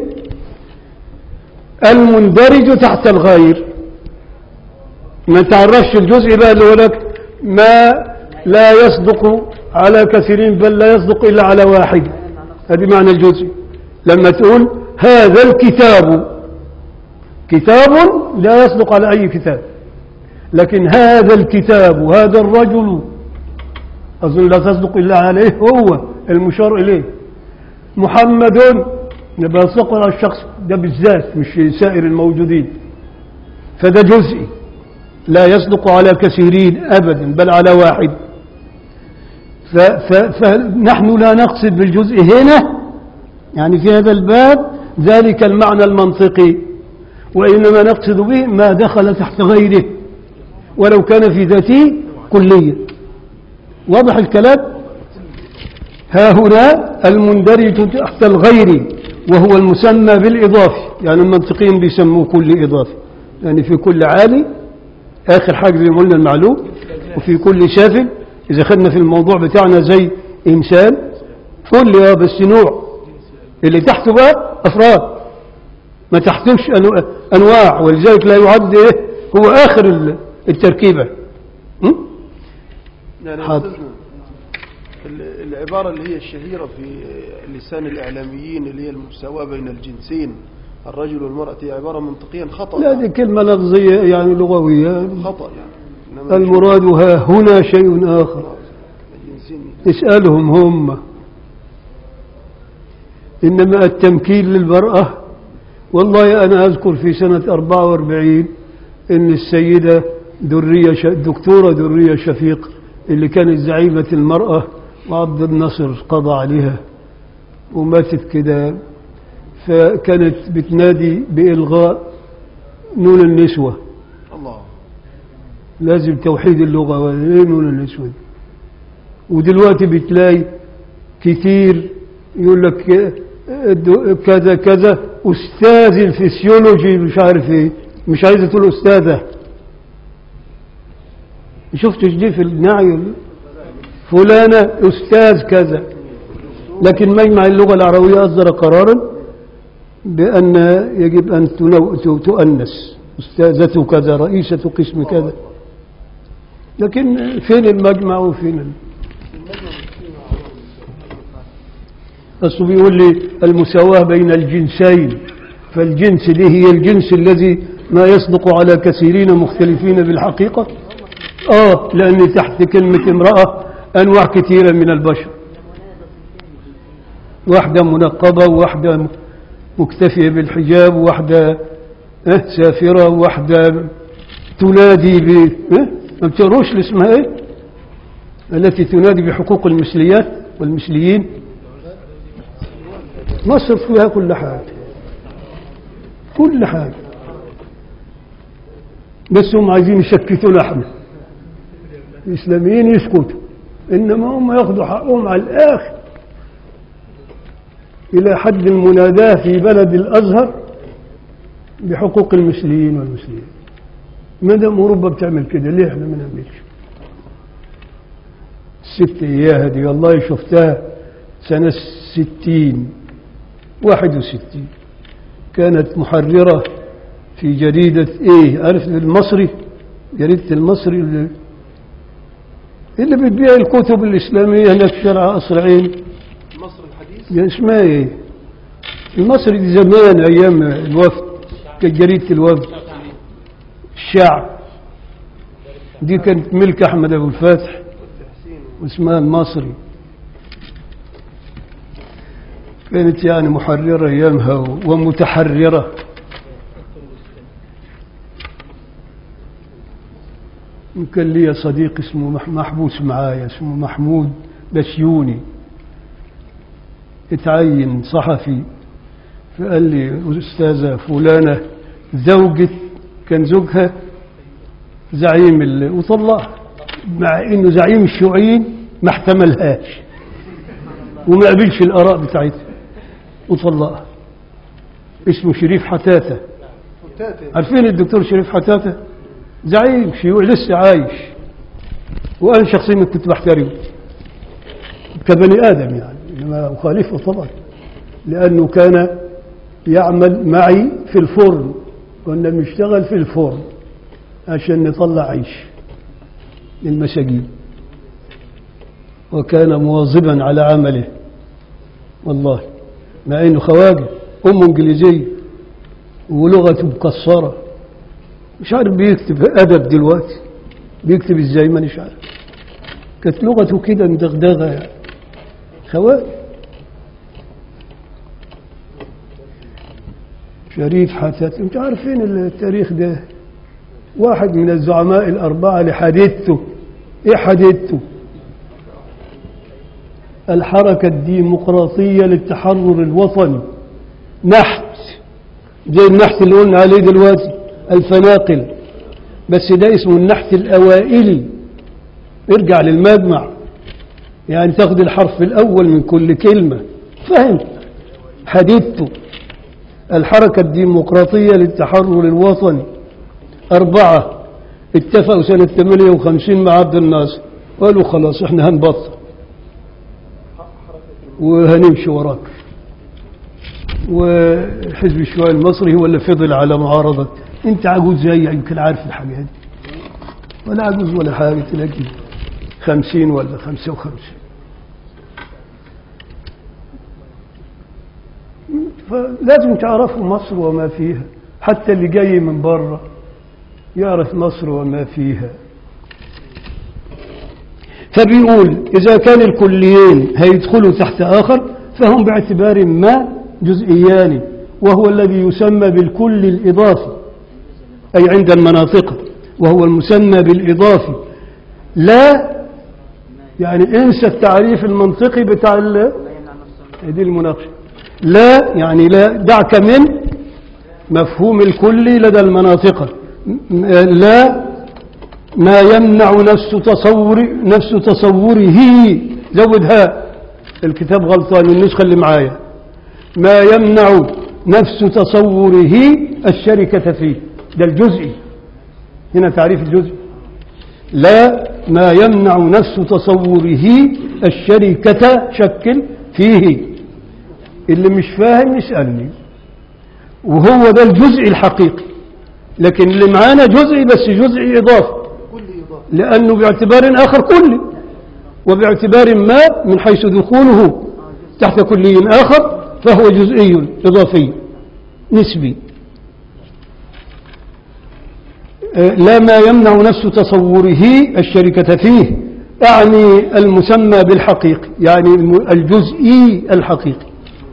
المندرج تحت الغير ما تعرفش الجزء بقى اللي هو لك ما لا يصدق على كثيرين بل لا يصدق إلا على واحد هذه معنى الجزء لما تقول هذا الكتاب كتاب لا يصدق على أي كتاب لكن هذا الكتاب وهذا الرجل أظن لا تصدق إلا عليه هو المشار إليه محمد يبقى يصدق على الشخص ده بالذات مش سائر الموجودين فده جزئي لا يصدق على كثيرين أبدا بل على واحد ف ف فنحن لا نقصد بالجزء هنا يعني في هذا الباب ذلك المعنى المنطقي وإنما نقصد به ما دخل تحت غيره ولو كان في ذاته كلية واضح الكلام ها هنا المندرج تحت الغير وهو المسمى بالإضافة يعني المنطقيين بيسموه كل إضافة يعني في كل عالي آخر حاجة زي ما قلنا المعلوم وفي كل سافل إذا خدنا في الموضوع بتاعنا زي إنسان كل اه بس نوع اللي تحته بقى أفراد ما تحتوش أنو- أنواع ولذلك لا يعد إيه هو آخر ال- التركيبة م? يعني حاضر. أستاذنا، ال- العبارة اللي هي الشهيرة في لسان الإعلاميين اللي هي المساواة بين الجنسين الرجل والمرأة هي عبارة منطقيا خطأ لا دي كلمة لفظية يعني لغوية خطأ يعني إنما المراد ها هنا شيء آخر الجنسين اسألهم هم إنما التمكين للمرأة والله أنا أذكر في سنة 44 إن السيدة درية ش... دكتورة درية شفيق اللي كانت زعيمة المرأة وعبد الناصر قضى عليها وماتت كده فكانت بتنادي بإلغاء نون النسوة الله لازم توحيد اللغة وإيه نون النسوة دي؟ ودلوقتي بتلاقي كتير يقول لك آه، د- كذا كذا أستاذ الفسيولوجي مش عارف إيه مش عايزة تقول أستاذة شفتش دي في النعي فلانة أستاذ كذا لكن مجمع اللغة العربية أصدر قرارا بأن يجب أن تنو- ت- تؤنس أستاذة كذا رئيسة قسم كذا لكن فين المجمع وفين ال... أصله بيقول لي المساواة بين الجنسين فالجنس دي هي الجنس الذي ما يصدق على كثيرين مختلفين بالحقيقة آه لأن تحت كلمة امرأة أنواع كثيرة من البشر واحدة منقبة وواحدة مكتفية بالحجاب وواحدة اه سافرة وواحدة تنادي ب اه ما بتقروش اللي اسمها ايه التي تنادي بحقوق المثليات والمثليين مصر فيها كل حاجة كل حاجة بس هم عايزين يسكتوا احنا الإسلاميين يسكتوا إنما هم ياخذوا حقهم على الآخر إلى حد المناداة في بلد الأزهر بحقوق المثليين والمسلمين ما دام أوروبا بتعمل كده ليه احنا ما نعملش الست إياها دي والله شفتها سنة ستين واحد وستين كانت محررة في جريدة إيه عارف المصري جريدة المصري اللي, اللي بتبيع الكتب الإسلامية هناك في شارع قصر عين مصر الحديث يعني اسمها إيه المصري دي زمان أيام الوفد كانت جريدة الوفد الشعب دي كانت ملك أحمد أبو الفاتح واسمها المصري كانت يعني محررة أيامها ومتحررة وكان لي صديق اسمه مح- محبوس معايا اسمه محمود بسيوني اتعين صحفي فقال لي أستاذة فلانة زوجة كان زوجها زعيم ال... وطلعها مع انه زعيم الشيوعيين ما احتملهاش وما قبلش الاراء بتاعتها وطلقها اسمه شريف حتاته فتاتة عارفين الدكتور شريف حتاته زعيم شيوعي لسه عايش وانا شخصيا كنت بحترمه كبني ادم يعني انما اخالفه طبعا لانه كان يعمل معي في الفرن كنا بنشتغل في الفرن عشان نطلع عيش للمساجين وكان مواظبا على عمله والله مع انه خواجه امه انجليزيه ولغته مكسره مش عارف بيكتب ادب دلوقتي بيكتب ازاي مانيش عارف كانت لغته كده مدغدغه يعني خواجه شريف حتات انتوا عارفين التاريخ ده واحد من الزعماء الأربعة لحديثته إيه حديثته الحركة الديمقراطية للتحرر الوطني نحت زي النحت اللي قلنا عليه دلوقتي الفناقل بس ده اسمه النحت الأوائلي ارجع للمجمع يعني تاخد الحرف الأول من كل كلمة فهمت حديثته الحركة الديمقراطية للتحرر الوطني أربعة اتفقوا سنة 58 مع عبد الناصر قالوا خلاص احنا هنبطل وهنمشي وراك وحزب الشيوعي المصري هو اللي فضل على معارضة انت عجوز زي يمكن عارف الحاجات دي ولا عجوز ولا حاجة تلاقي خمسين ولا خمسة وخمسين فلازم تعرفوا مصر وما فيها حتى اللي جاي من بره يعرف مصر وما فيها فبيقول إذا كان الكليين هيدخلوا تحت آخر فهم باعتبار ما جزئيان وهو الذي يسمى بالكل الإضافي أي عند المناطق وهو المسمى بالإضافي لا يعني انسى التعريف المنطقي بتاع ال- دي المناقشة لا يعني لا دعك من مفهوم الكل لدى المناطق م- لا ما يمنع نفس تصور نفس تصوره زودها الكتاب غلطان النسخة اللي معايا ما يمنع نفس تصوره الشركة فيه ده الجزئي هنا تعريف الجزء لا ما يمنع نفس تصوره الشركة شكل فيه اللي مش فاهم يسألني وهو ده الجزء الحقيقي لكن اللي معانا جزئي بس جزئي إضافي كل إضافة لأنه باعتبار آخر كلي وباعتبار ما من حيث دخوله تحت كلي آخر فهو جزئي إضافي نسبي آه، لا ما يمنع نفس تصوره الشركة فيه أعني المسمى بالحقيقي يعني الم- الجزئي الحقيقي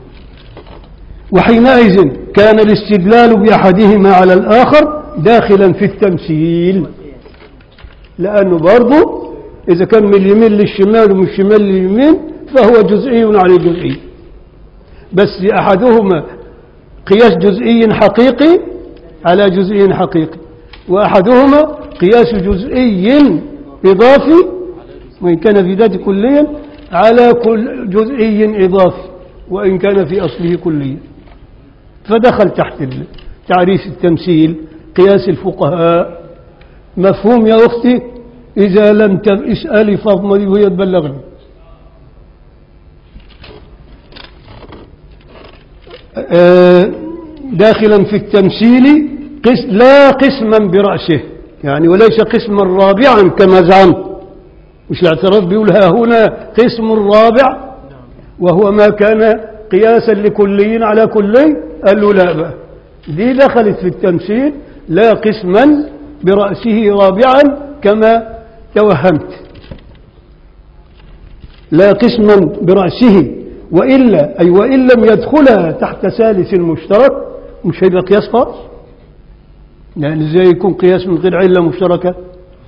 وحينئذ كان الاستدلال بأحدهما على الآخر داخلا في التمثيل لأنه برضه إذا كان من اليمين للشمال ومن الشمال لليمين فهو جزئي عن الجزئي بس أحدهما قياس جزئي حقيقي على جزئي حقيقي وأحدهما قياس جزئي إضافي وإن كان في ذات كليا على كل جزئي إضافي وإن كان في أصله كليا فدخل تحت ال- تعريف التمثيل قياس الفقهاء مفهوم يا أختي إذا لم تب- اسألي فاطمة دي وهي تبلغني آه، داخلا في التمثيل قس لا قسما برأسه يعني وليس قسما رابعا كما زعمت مش الاعتراف بيقول ها هنا قسم رابع وهو ما كان قياسا لكلي على كلي قال له لا بقى دي دخلت في التمثيل لا قسما برأسه رابعا كما توهمت لا قسما برأسه وإلا أي وإن لم يدخلها تحت ثالث مشترك مش هيبقى قياس خاص يعني ازاي يكون قياس من غير علة مشتركة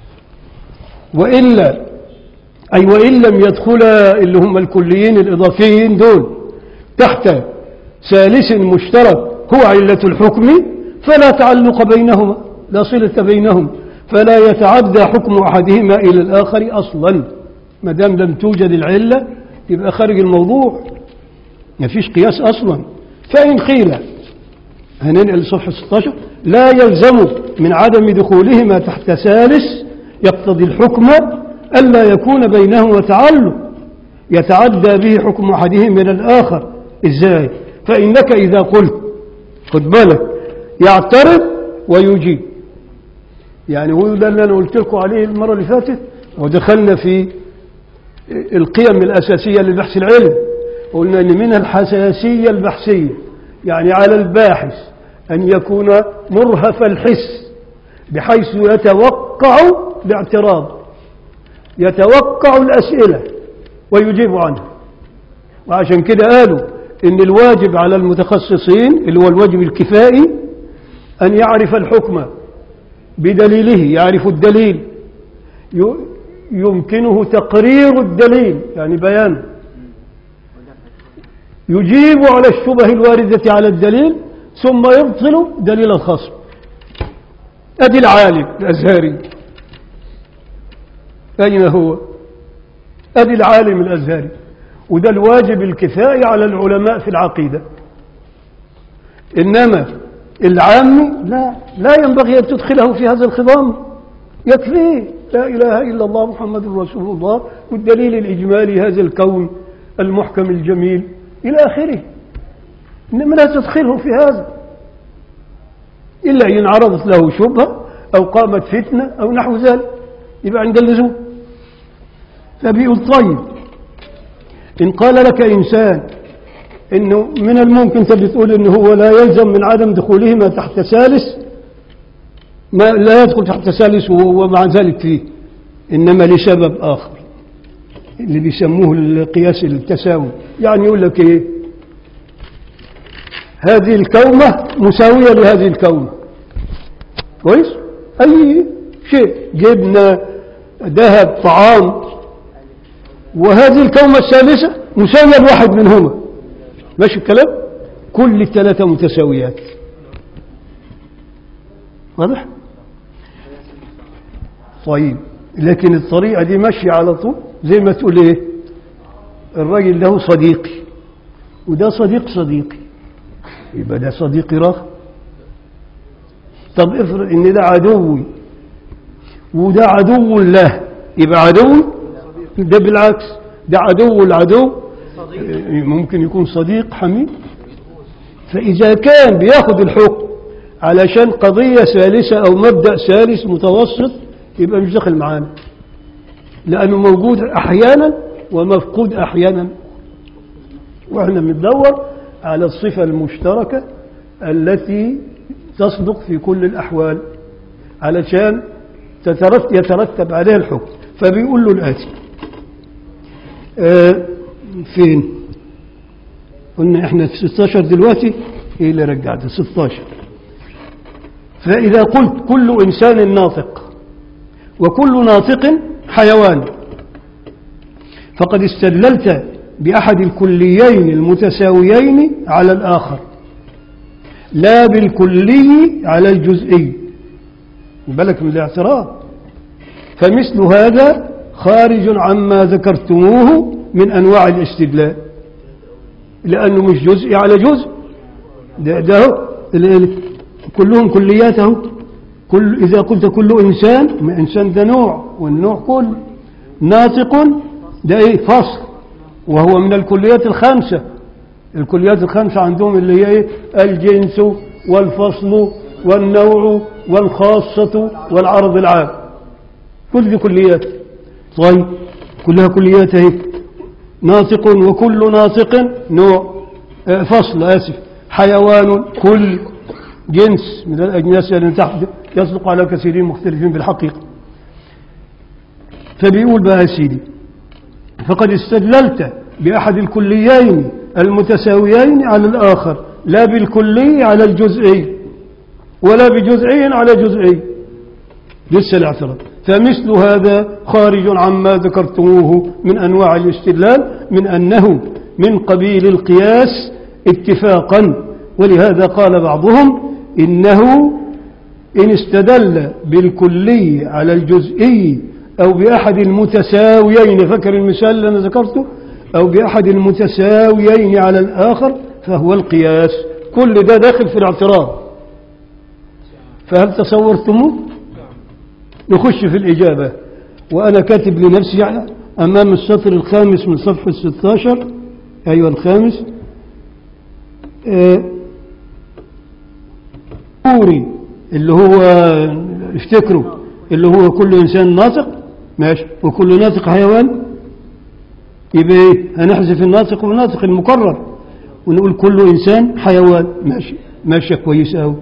وإلا أي وإن لم يدخلا اللي هم الكليين الإضافيين دول تحت ثالث مشترك هو علة الحكم فلا تعلق بينهما لا صلة بينهم فلا يتعدى حكم أحدهما إلى الآخر أصلا ما دام لم توجد العلة يبقى خارج الموضوع ما فيش قياس أصلا فإن قيل هننقل لصفحة 16 لا يلزم من عدم دخولهما تحت ثالث يقتضي الحكم ألا يكون بينهما تعلق يتعدى به حكم أحدهم من الآخر إزاي فإنك إذا قلت خد بالك يعترض ويجيب يعني هو ده اللي أنا قلت لكم عليه المرة اللي فاتت ودخلنا في القيم الأساسية للبحث العلمي قلنا أن من الحساسية البحثية يعني على الباحث أن يكون مرهف الحس بحيث يتوقع الاعتراض يتوقع الأسئلة ويجيب عنها وعشان كده قالوا إن الواجب على المتخصصين اللي هو الواجب الكفائي أن يعرف الحكم بدليله يعرف الدليل ي- يمكنه تقرير الدليل يعني بيانه يجيب على الشبه الواردة على الدليل ثم يبطل دليل الخصم أدي العالم الأزهري أين هو أدي العالم الأزهري وده الواجب الكفائي على العلماء في العقيدة إنما العام لا لا ينبغي أن تدخله في هذا الخضام يكفيه لا إله إلا الله محمد رسول الله والدليل الإجمالي هذا الكون المحكم الجميل إلى آخره إنما لا تدخله في هذا إلا إن عرضت له شبهة أو قامت فتنة أو نحو ذلك يبقى عند اللزوم فبيقول طيب إن قال لك إنسان إنه من الممكن أنت بتقول إنه هو لا يلزم من عدم دخولهما تحت ثالث ما لا يدخل تحت ثالث وهو مع ذلك فيه إنما لسبب آخر اللي بيسموه القياس التساوي يعني يقول لك إيه هذه الكومة مساوية لهذه الكومة كويس أي شيء جبنة ذهب طعام وهذه الكومة الثالثة مساوية لواحد منهما ماشي الكلام كل الثلاثة متساويات واضح طيب لكن الطريقة دي ماشية على طول زي ما تقول ايه الراجل له صديقي وده صديق صديقي يبقى ده صديقي راخ طب افرض ان ده عدوي وده عدو له يبقى عدوي ده بالعكس ده عدو العدو ممكن يكون صديق حميد فإذا كان بياخد الحكم علشان قضية ثالثة أو مبدأ ثالث متوسط يبقى مش داخل معانا لأنه موجود أحيانا ومفقود أحيانا وإحنا بندور على الصفة المشتركة التي تصدق في كل الأحوال علشان تترتب يترتب عليها الحكم فبيقول له الآتي آه فين قلنا احنا في 16 دلوقتي ايه اللي رجعت 16 فإذا قلت كل إنسان ناطق وكل ناطق حيوان فقد استدللت بأحد الكليين المتساويين على الآخر لا بالكلي على الجزئي بالك من الاعتراض فمثل هذا خارج عما ذكرتموه من أنواع الاستدلال لأنه مش جزء على جزء ده, ده هو كلهم كلياته كل إذا قلت كل إنسان ما إنسان ده نوع والنوع كل ناطق ده ايه فصل وهو من الكليات الخمسة الكليات الخمسة عندهم اللي هي ايه الجنس والفصل والنوع والخاصة والعرض العام كل دي كليات طيب كلها كليات اهي ناطق وكل ناطق نوع آه، فصل آسف حيوان كل جنس من الأجناس التي تحت يصدق على كثيرين مختلفين بالحقيقة فبيقول بقى يا سيدي فقد استدللت بأحد الكليين المتساويين على الآخر لا بالكلي على الجزئي ولا بجزئي على جزئي لسه الاعتراض فمثل هذا خارج عما ذكرتموه من أنواع الاستدلال من أنه من قبيل القياس اتفاقا ولهذا قال بعضهم إنه إن استدل بالكلي على الجزئي أو بأحد المتساويين فكر المثال اللي أنا ذكرته أو بأحد المتساويين على الآخر فهو القياس كل ده داخل في الاعتراض فهل تصورتموه نخش في الإجابة وأنا كاتب لنفسي يعني أمام السطر الخامس من صفحة 16 أيوة الخامس آه، أوري اللي هو افتكروا اللي هو كل إنسان ناطق ماشي وكل ناطق حيوان يبقى ايه هنحذف الناطق والناطق المكرر ونقول كل إنسان حيوان ماشي ماشية كويسة أوي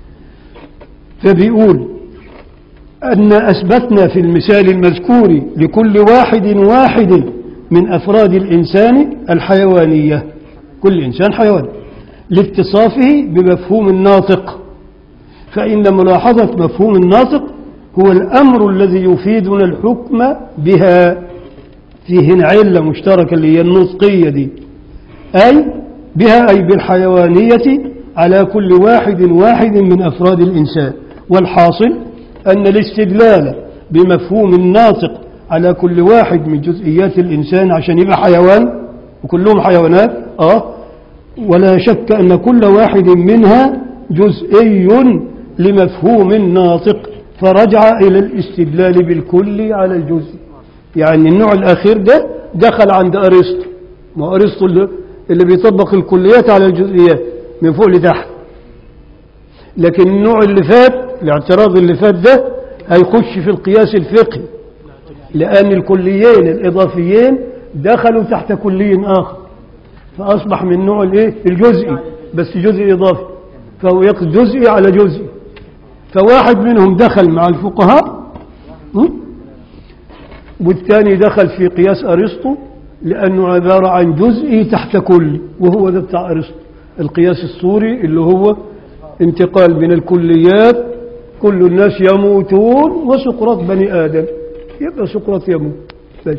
فبيقول أن أثبتنا في المثال المذكور لكل واحد واحد من أفراد الإنسان الحيوانية كل إنسان حيوان لاتصافه بمفهوم الناطق فإن ملاحظة مفهوم الناطق هو الأمر الذي يفيدنا الحكم بها فيه هنا علة مشتركة اللي هي النطقية دي أي بها أي بالحيوانية على كل واحد واحد من أفراد الإنسان والحاصل أن الاستدلال بمفهوم الناطق على كل واحد من جزئيات الإنسان عشان يبقى حيوان وكلهم حيوانات آه ولا شك أن كل واحد منها جزئي لمفهوم الناطق فرجع إلى الاستدلال بالكل على الجزء يعني النوع الأخير ده دخل عند أرسطو ما أرسطو اللي, اللي بيطبق الكليات على الجزئيات من فوق لتحت لكن النوع اللي فات الاعتراض اللي فات ده هيخش في القياس الفقهي لأن الكليين الإضافيين دخلوا تحت كلي آخر فأصبح من نوع الايه الجزئي بس جزء إضافي فهو يقصد جزئي على جزئي فواحد منهم دخل مع الفقهاء م? والثاني دخل في قياس أرسطو لأنه عبارة عن جزئي تحت كل وهو ده بتاع أرسطو القياس السوري اللي هو انتقال من الكليات كل الناس يموتون وسقراط بني آدم يبقى سقراط يموت بس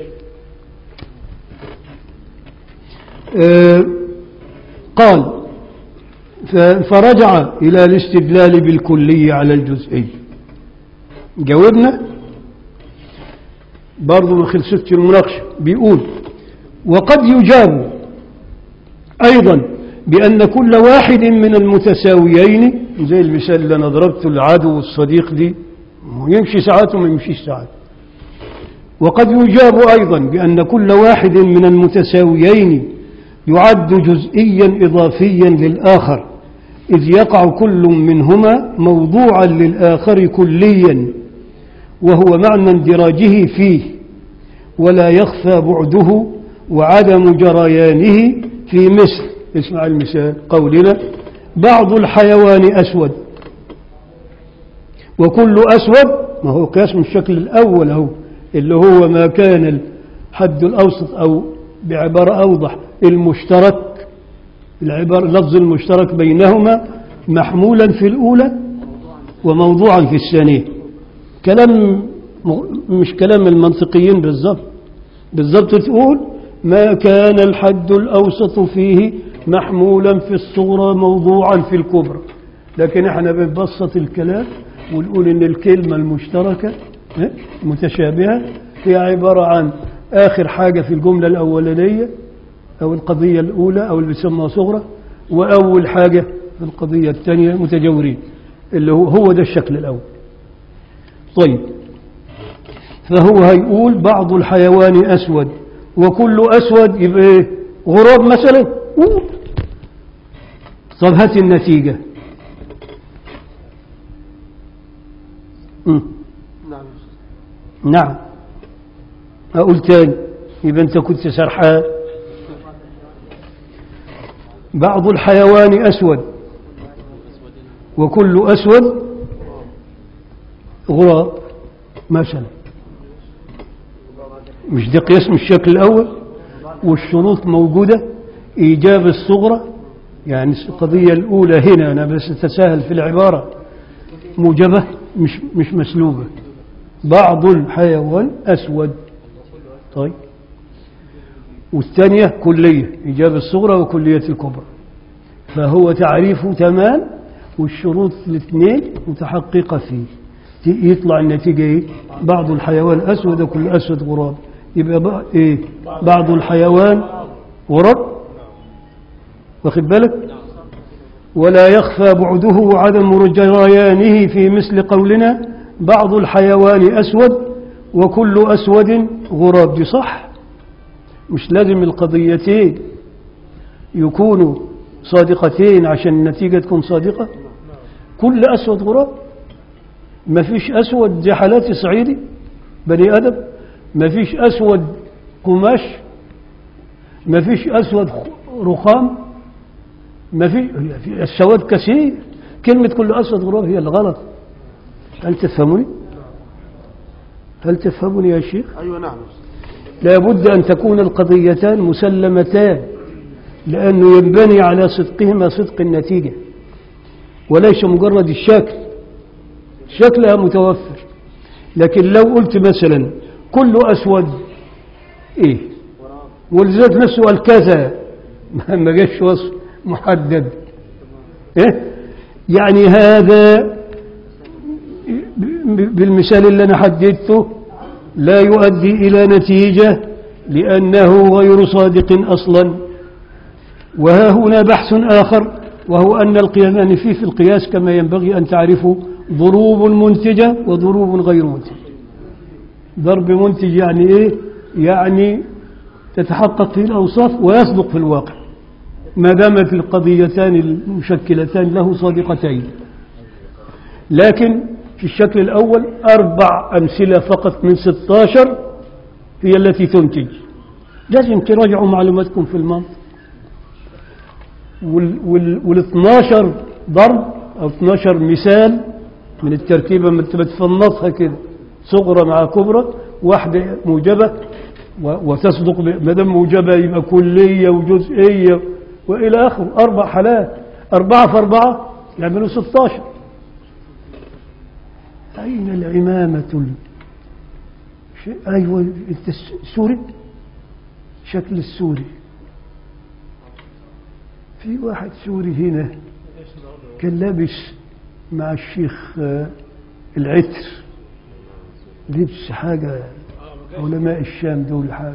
آه قال ف- فرجع إلى الاستدلال بالكلي على الجزئي جاوبنا برضو ما خلصتش المناقشة بيقول وقد يجاب أيضا بأن كل واحد من المتساويين زي المثال اللي أنا ضربته العدو والصديق دي يمشي ساعات وما يمشيش ساعات وقد يجاب أيضا بأن كل واحد من المتساويين يعد جزئيا إضافيا للآخر إذ يقع كل منهما موضوعا للآخر كليا وهو معنى اندراجه فيه ولا يخفى بعده وعدم جريانه في مثل اسمع المثال قولنا بعض الحيوان أسود وكل أسود ما هو قياس من الشكل الأول هو اللي هو ما كان الحد الأوسط أو بعبارة أوضح المشترك العبارة اللفظ المشترك بينهما محمولا في الأولى وموضوعا في الثانية كلام مش كلام المنطقيين بالضبط بالضبط تقول ما كان الحد الأوسط فيه محمولا في الصورة موضوعا في الكبرى لكن احنا بنبسط الكلام ونقول ان الكلمة المشتركة اه، متشابهة هي عبارة عن آخر حاجة في الجملة الأولانية أو القضية الأولى أو اللي بيسمى صغرى وأول حاجة في القضية الثانية متجاورين اللي هو هو ده الشكل الأول طيب فهو هيقول بعض الحيوان أسود وكل أسود يبقى إيه غراب مثلا قول. طب هات النتيجة مم. نعم نعم أقول تاني يبقى أنت كنت سرحان بعض الحيوان أسود وكل أسود غراب مثلا مش ده قياس من الشكل الأول والشروط موجودة إيجاب الصغرى يعني القضية الأولى هنا أنا بس أتساهل في العبارة موجبة مش مش مسلوبة بعض الحيوان أسود طيب والثانية كلية إيجاب الصغرى وكلية الكبرى فهو تعريفه تمام والشروط الاثنين متحققة فيه ت- يطلع النتيجة إيه؟ بعض الحيوان أسود وكل أسود غراب يبقى بقى إيه؟ بعض الحيوان غراب واخد بالك ولا يخفى بعده وعدم رجريانه في مثل قولنا بعض الحيوان أسود وكل أسود غراب دي صح مش لازم القضيتين يكونوا صادقتين عشان النتيجة تكون صادقة كل أسود غراب ما فيش أسود زي حالاتي صعيدي بني آدم ما فيش أسود قماش ما فيش أسود رخام ما في في السواد كثير كلمة كل أسود غراب هي الغلط هل تفهموني؟ هل تفهموني يا شيخ؟ أيوة نعم لابد أن تكون القضيتان مسلمتان لأنه ينبني على صدقهما صدق النتيجة وليس مجرد الشكل شكلها متوفر لكن لو قلت مثلا كل أسود إيه ولذلك نفسه قال كذا ما ما جاش وصف محدد إيه يعني هذا ب- بالمثال اللي أنا حددته لا يؤدي إلى نتيجة لأنه غير صادق أصلا وها هنا بحث آخر وهو أن القيامان فيه في القياس كما ينبغي أن تعرفوا ضروب منتجة وضروب غير منتجة ضرب منتج يعني إيه يعني تتحقق فيه الأوصاف ويصدق في الواقع ما دامت القضيتان المشكلتان له صادقتين لكن في الشكل الأول أربع أمثلة فقط من 16 هي التي تنتج لازم تراجعوا معلوماتكم في المنطق وال, وال, وال 12 ضرب أو 12 مثال من التركيبة ما انت بتفنطها كده صغرى مع كبرى واحدة موجبة و- وتصدق ب- ما دام موجبة يبقى كلية وجزئية وإلى آخره أربع حالات أربعة في أربعة يعملوا 16 أين العمامة ال- ش- أيوة أنت الس- سوري شكل السوري في واحد سوري هنا كان لابس مع الشيخ آه، العتر لبس حاجة علماء الشام دول حاجة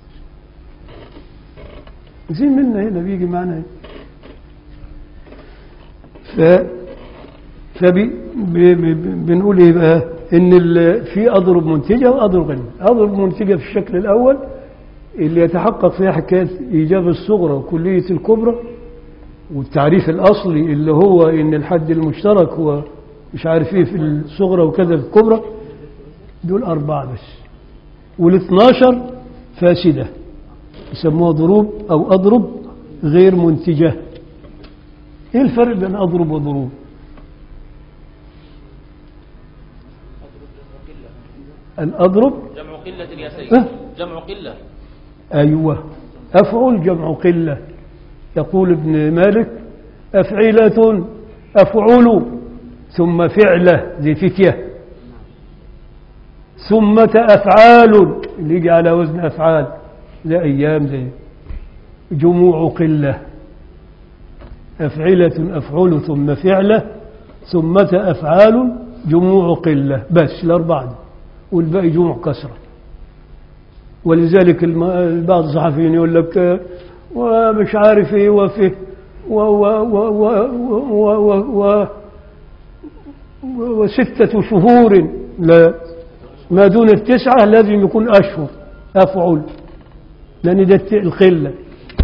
زي منا هنا بيجي معنا هنا. ف فبنقول ايه بقى ان ال- في اضرب منتجه واضرب غير منتجة. اضرب منتجه في الشكل الاول اللي يتحقق فيها حكايه ايجاب الصغرى وكليه الكبرى والتعريف الاصلي اللي هو ان الحد المشترك هو مش عارف ايه في الصغرى وكذا في الكبرى دول اربعه بس وال 12 فاسده يسموها ضروب او اضرب غير منتجه ايه الفرق بين اضرب وضروب الأضرب جمع قلة أه؟ اليسير جمع قلة أيوة أفعل جمع قلة يقول ابن مالك أفعلة أفعل ثم فعلة ذي فتية ثم أفعال اللي يجي على وزن أفعال زي أيام زي جموع قلة أفعلة أفعل ثم فعلة ثم أفعال جموع قلة بس الأربعة دي. والباقي جموع كسرة ولذلك الم- بعض الصحفيين يقول لك آه، ومش عارف ايه وفي و و و و و و و و وستة شهور لا ما دون التسعة لازم يكون أشهر أفعل لأن ده الت- القلة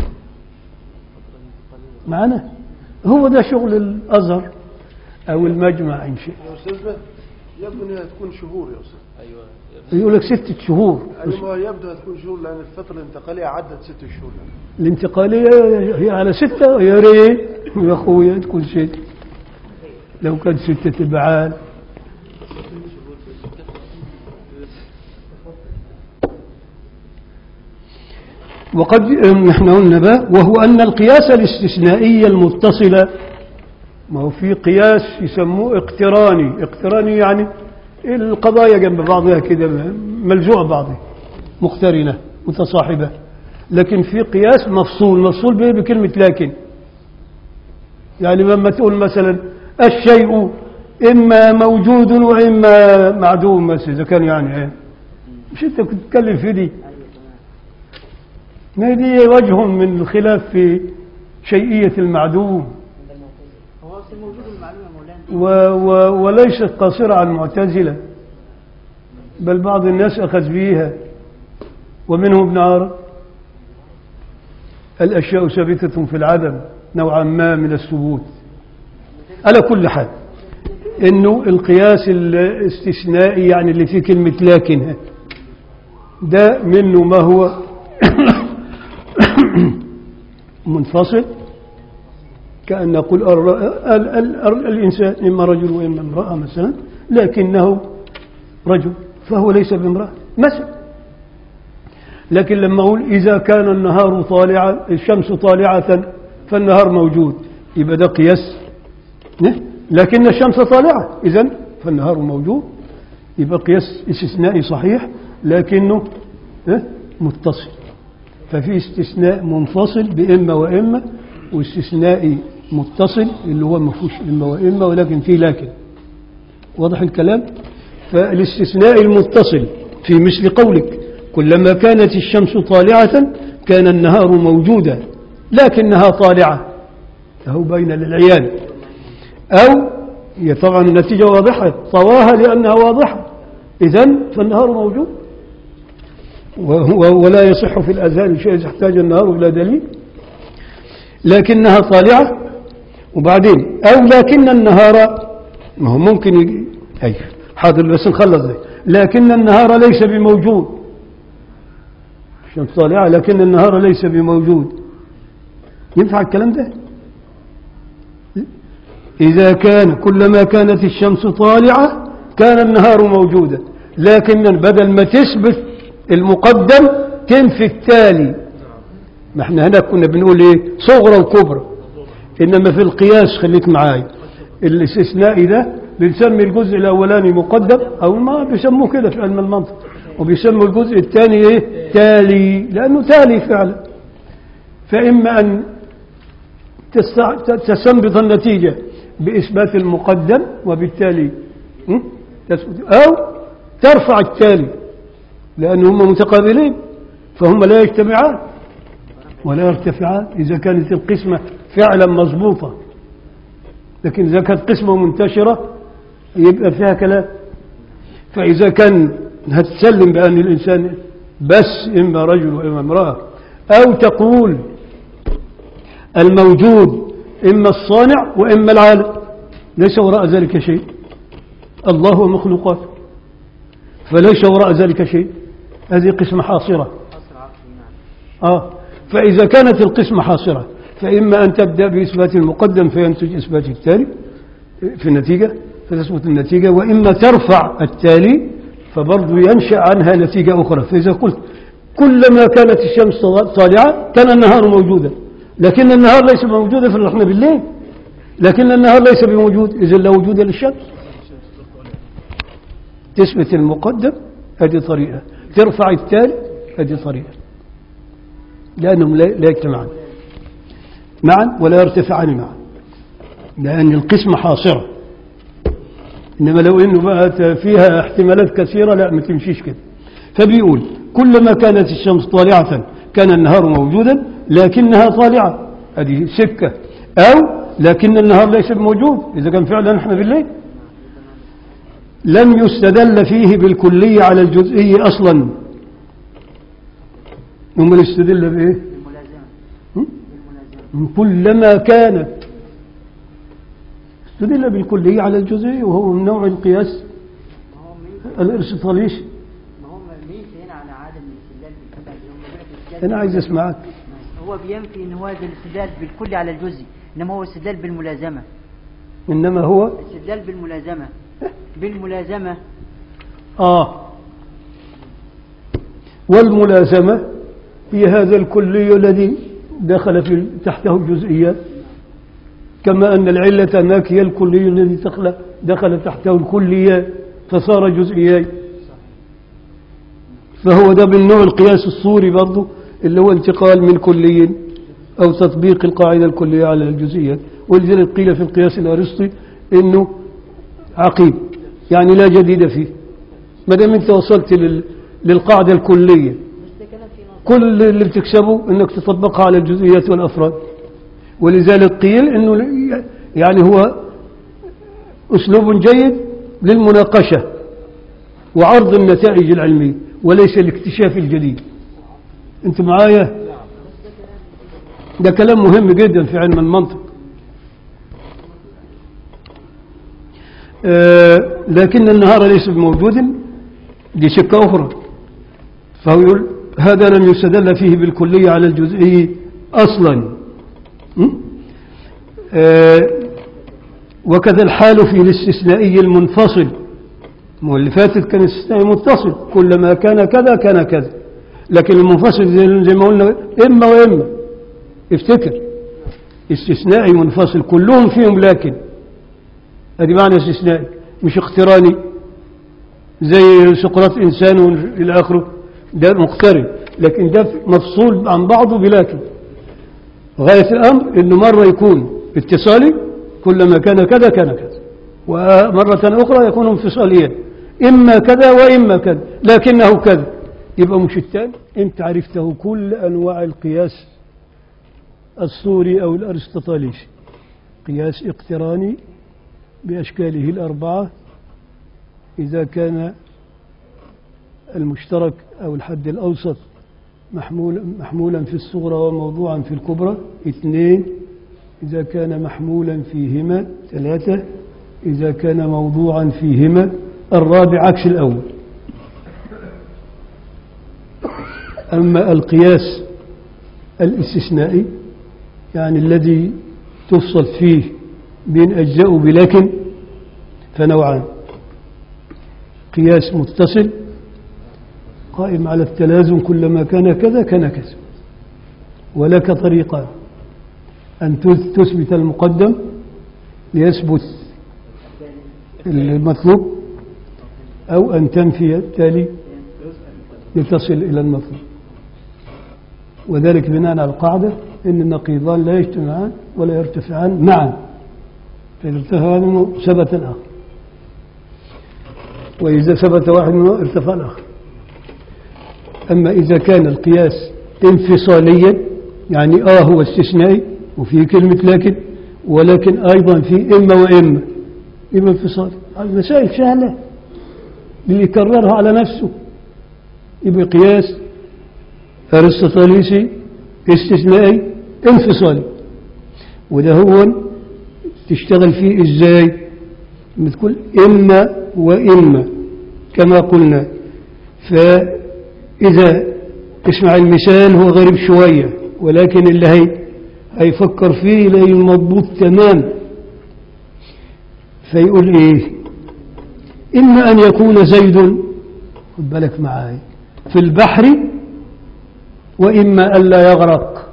معنا هو ده شغل الأزهر أو المجمع إن شئت يا أستاذنا يبدو أنها تكون شهور يا أستاذ ايوه يقول لك ستة شهور أيوة ما يبدو أن تكون شهور لأن الفترة الانتقالية عدت ست شهور الانتقالية هي على ستة يا ريت يا أخويا تكون ستة لو كان ستة تبعان وقد نحن قلنا بقى وهو أن القياس الاستثنائي المتصل ما هو في قياس يسموه اقتراني اقتراني يعني القضايا جنب بعضها كده ملزوع بعضها مقترنة متصاحبة لكن في قياس مفصول مفصول به بكلمة لكن يعني لما تقول مثلا الشيء إما موجود وإما معدوم مثلا إذا كان يعني إيه مش أنت كنت تتكلم في دي ما دي وجه من الخلاف في شيئية المعدوم هو أصل موجود المعلومة يا مولانا و و وليست قاصرة على المعتزلة بل بعض الناس أخذ بيها ومنهم ابن عرب الأشياء ثابتة في العدم نوعا ما من الثبوت على كل حال انه القياس الاستثنائي يعني اللي فيه كلمة لكن ده منه ما هو منفصل كأن نقول الر- ال- ال- ال- الإنسان إما رجل وإما امرأة مثلا لكنه رجل فهو ليس بامرأة مثلا لكن لما أقول إذا كان النهار طالعا الشمس طالعة فالنهار موجود يبقى ده قياس نه؟ لكن الشمس طالعة إذا فالنهار موجود يبقى قياس استثنائي صحيح لكنه اه؟ متصل ففي استثناء منفصل بإما وإما واستثنائي متصل اللي هو ما فيهوش إما وإما ولكن فيه لكن واضح الكلام فالاستثناء المتصل في مثل قولك كلما كانت الشمس طالعة كان النهار موجودا لكنها طالعة فهو بين للعيان أو هي طبعا النتيجة واضحة طواها لأنها واضحة إذا فالنهار موجود وهو- ولا يصح في الأذهان شيء إذا احتاج النهار إلى دليل لكنها طالعة وبعدين أو لكن النهار ما هو ممكن يجي أي حاضر بس نخلص ده لكن النهار ليس بموجود الشمس طالعة لكن النهار ليس بموجود ينفع الكلام ده إذا كان كلما كانت الشمس طالعة كان النهار موجودا لكن بدل ما تثبت المقدم تنفي التالي ما احنا هنا كنا بنقول ايه صغرى وكبرى انما في القياس خليك معايا الاستثنائي ده بنسمي الجزء الاولاني مقدم او ما بيسموه كده في علم المنطق وبيسموا الجزء الثاني ايه تالي لانه تالي فعلا فاما ان تستع- تستنبط النتيجة بإثبات المقدم وبالتالي م? تثبت أو ترفع التالي لأنهما متقابلين فهم لا يجتمعان ولا يرتفعان إذا كانت القسمة فعلا مضبوطة لكن إذا كانت قسمة منتشرة يبقى فيها كلام فإذا كان هتسلم بأن الإنسان بس إما رجل وإما امرأة أو تقول الموجود إما الصانع وإما العالم ليس وراء ذلك شيء الله ومخلوقاته فليس وراء ذلك شيء هذه قسمة حاصرة آه فإذا كانت القسمة حاصرة فإما أن تبدأ بإثبات المقدم فينتج إثبات التالي في النتيجة فتثبت النتيجة وإما ترفع التالي فبرضو ينشأ عنها نتيجة أخرى فإذا قلت كلما كانت الشمس طالعة كان النهار موجودا لكن النهار ليس موجودا في احنا بالليل لكن النهار ليس بموجود إذا لا وجود للشمس تثبت المقدم هذه طريقة ترفع التالي هذه طريقة لأنهم لا لا يجتمعان معا ولا يرتفعان معا لأن القسمة حاصرة إنما لو إنه بقى فيها احتمالات كثيرة لا ما تمشيش كده فبيقول كلما كانت الشمس طالعة كان النهار موجودا لكنها طالعة هذه سكة أو لكن النهار ليس موجود إذا كان فعلا نحن بالليل لم يستدل فيه بالكلية على الجزئي أصلا هم استدل بإيه بالملازمة هم؟ بالملازمة كلما كانت استدل بالكلية على الجزئي وهو من نوع القياس ما هو ميزة الارسطاليشي ما هو ميزة هنا على عدم الاستدلال بالكلي هم بيقول لك الاستدلال أنا عايز بالملازمة. أسمعك هو بينفي ان هو ده الاستدلال بالكلي على الجزء انما هو استدلال بالملازمة إنما هو استدلال بالملازمة بالملازمة آه والملازمة هي هذا الكلي الذي دخل في تحته الجزئيات كما أن العلة هناك هي الكلي الذي دخل دخل تحته الكليات فصار جزئيات فهو ده من نوع القياس الصوري برضه اللي هو انتقال من كلي أو تطبيق القاعدة الكلية على الجزئيات ولذلك قيل في القياس الأرسطي إنه عقيم يعني لا جديد فيه ما دام انت وصلت لل... للقاعدة الكلية كل اللي بتكسبه انك تطبقها على الجزئيات والافراد ولذلك قيل انه ل- يعني هو اسلوب جيد للمناقشة وعرض النتائج العلمية وليس الاكتشاف الجديد انت معايا ده كلام مهم جدا في علم المنطق آه، لكن النهار ليس بموجود دي سكة أخرى فهو يقول هذا لم يستدل فيه بالكلية على الجزئي أصلا م? آه، وكذا الحال في الاستثنائي المنفصل ما هو اللي فاتت كان استثنائي متصل كلما كان كذا كان كذا لكن المنفصل زي زي ما قلنا إما وإما افتكر استثنائي منفصل كلهم فيهم لكن هذه معنى استثنائي مش اقتراني زي سقراط إنسان إلى آخره ده مقترن لكن ده مفصول عن بعضه بلكن غاية الأمر إنه مرة يكون اتصالي كلما كان كذا كان كذا ومرة أخرى يكون انفصاليا إما كذا وإما كذا لكنه كذا يبقى مش الثاني أنت عرفته كل أنواع القياس الصوري أو الأرسطوطاليسي قياس اقتراني بأشكاله الأربعة إذا كان المشترك أو الحد الأوسط محمول محمولا في الصغرى وموضوعا في الكبرى اثنين إذا كان محمولا فيهما ثلاثة إذا كان موضوعا فيهما الرابع عكس الأول أما القياس الاستثنائي يعني الذي تفصل فيه بين أجزاء بلكن فنوعان قياس متصل قائم على التلازم كلما كان كذا كان كذا ولك طريقان أن تثبت المقدم ليثبت المطلوب أو أن تنفي التالي لتصل إلى المطلوب وذلك بناء على القاعدة إن النقيضان لا يجتمعان ولا يرتفعان معا فإذا ارتفع منه ثبت الآخر وإذا ثبت واحد منه ارتفع الآخر أما إذا كان القياس انفصاليا يعني آه هو استثنائي وفي كلمة لكن ولكن أيضا في إما وإما يبقى انفصال المسائل سهلة اللي يكررها على نفسه يبقى قياس أرسطاليسي استثنائي انفصالي وده هو تشتغل فيه ازاي بتقول إما وإما كما قلنا فإذا اسمع المثال هو غريب شوية ولكن اللي هي هيفكر فيه يلاقي مضبوط تمام فيقول ايه إما أن يكون زيد خد بالك معاي في البحر وإما أن لا يغرق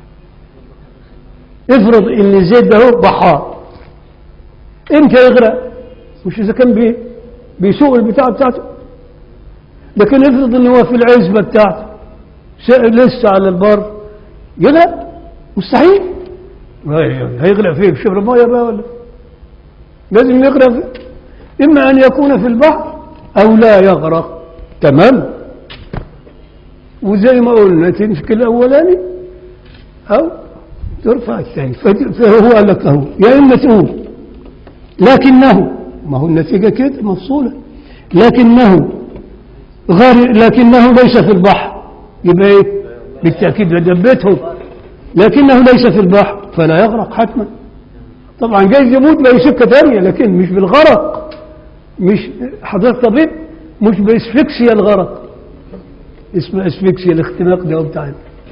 افرض ان زيد ده بحار امتى يغرق مش اذا كان بي بيسوق البتاع بتاعته لكن افرض ان هو في العزبة بتاعته لسه على البر يغرق مستحيل هيغرق فيه بشبر ميه بقى ولا لازم يغرق فيه. اما ان يكون في البحر او لا يغرق تمام وزي ما قلنا تمسك الاولاني او ترفع الثاني فهو قال لك اهو يا اما تقول لكنه ما هو النتيجة كده مفصولة لكنه غير لكنه ليس في البحر يبقى ايه بالتأكيد لدبتهم لكنه ليس في البحر فلا يغرق حتما طبعا جايز يموت بأي سكة تانية لكن مش بالغرق مش حضرتك طبيب مش باسفكسيا الغرق اسمه اسفكسيا الاختناق ده بتاعنا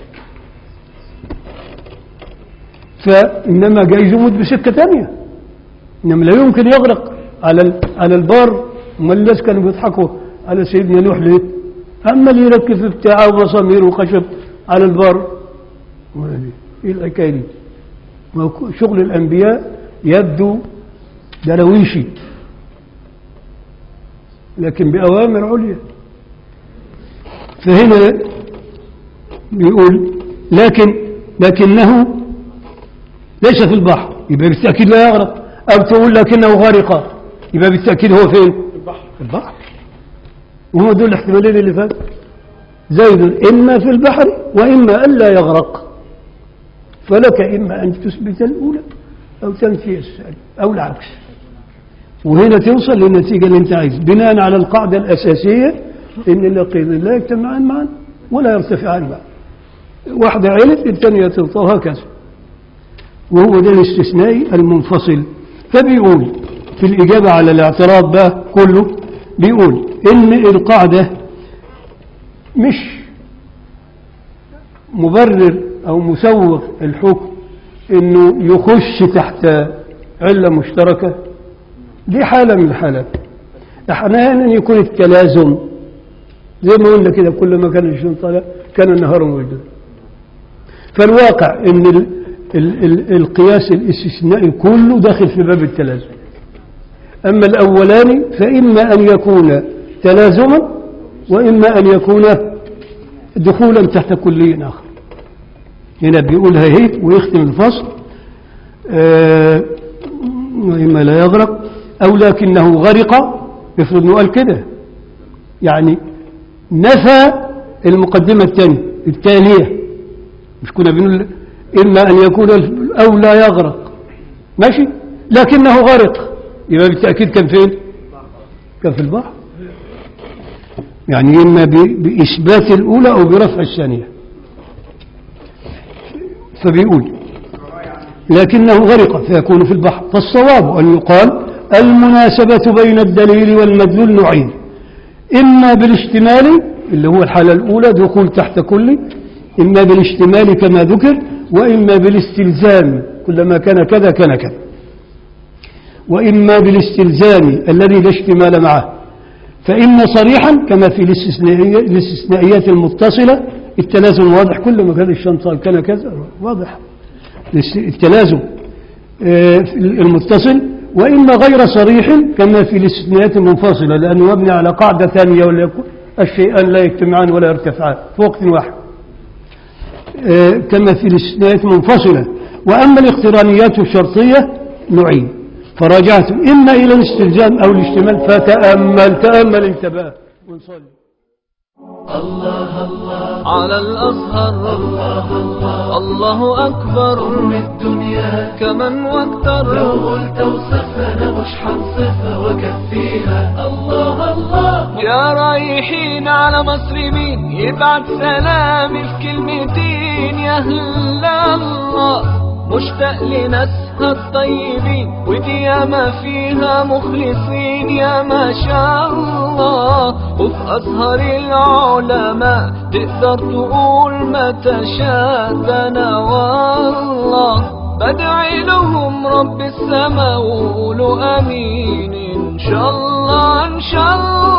فإنما جايز يموت بسكة تانية إنما لا يمكن يغرق على ال- على البار ما الناس كانوا بيضحكوا على سيدنا نوح ليه؟ أما اللي يركب بتاعه ومسامير وخشب على البار ولا ليه؟ إيه الحكاية دي؟ ما هو شغل الأنبياء يبدو درويشي لكن بأوامر عليا فهنا بيقول لكن لكنه ليس في البحر يبقى بالتأكيد لا يغرق أو تقول لكنه غرق يبقى بالتأكيد هو فين في البحر وهو دول الاحتمالين اللي فات زيد إما في البحر وإما ألا يغرق فلك إما أن تثبت الأولى أو تنفي الثانية أو العكس وهنا توصل للنتيجة اللي أنت عايز بناء على القاعدة الأساسية إن النقيض لا يجتمعان معا ولا يرتفعان معا واحدة علت الثانية تلطى وهكذا وهو ده الاستثنائي المنفصل فبيقول في الإجابة على الاعتراض بقى كله بيقول إن القاعدة مش مبرر أو مسوغ الحكم إنه يخش تحت علة مشتركة دي حالة من الحالات أحيانا يكون التلازم زي ما قلنا كده كل ما كان الشمس طالع كان النهار موجود فالواقع ان ال ال ال القياس الاستثنائي كله داخل في باب التلازم اما الاولاني فاما ان يكون تلازما واما ان يكون دخولا تحت كلي اخر هنا بيقولها هيك ويختم الفصل آه واما لا يغرق او لكنه غرق يفرض انه قال كده يعني نفى المقدمة الثانية التالية مش كنا بنقول إما أن يكون أو لا يغرق ماشي لكنه غرق يبقى بالتأكيد كان فين كان في البحر يعني إما ب- بإثبات الأولى أو برفع الثانية فبيقول لكنه غرق فيكون في البحر فالصواب أن يقال المناسبة بين الدليل والمدلول نوعين إما بالاشتمال اللي هو الحالة الأولى دخول تحت كل إما بالاشتمال كما ذكر وإما بالاستلزام كلما كان كذا كان كذا وإما بالاستلزام الذي لا اشتمال معه فإن صريحا كما في الاستثنائية- الاستثنائيات المتصلة التلازم واضح كل ما كان الشمس قال كان كذا واضح الاست- التلازم آه، المتصل وإما غير صريح كما في الاستثناءات المنفصلة لأنه مبني على قاعدة ثانية ولا يكون الشيئان لا يجتمعان ولا يرتفعان في وقت واحد آه، كما في الاستثناءات المنفصلة وأما الاقترانيات الشرطية نوعين فراجعت إما إلى الاستلزام أو الاشتمال فتأمل تأمل انتباه ونصلي على الأزهر الله أكبر من الدنيا كمن واكتر لو قلت وصفها انا مش هنصفها وكفيها الله الله يا رايحين على مصر مين يبعت سلامي في كلمتين يا هلا الله مشتاق لناسها الطيبين ودي ياما فيها مخلصين يا ما شاء الله وفي أزهر العلماء تقدر تقول ما تشاء ده أنا والله بدعي لهم رب السماء وقولوا امين ان شاء الله ان شاء الله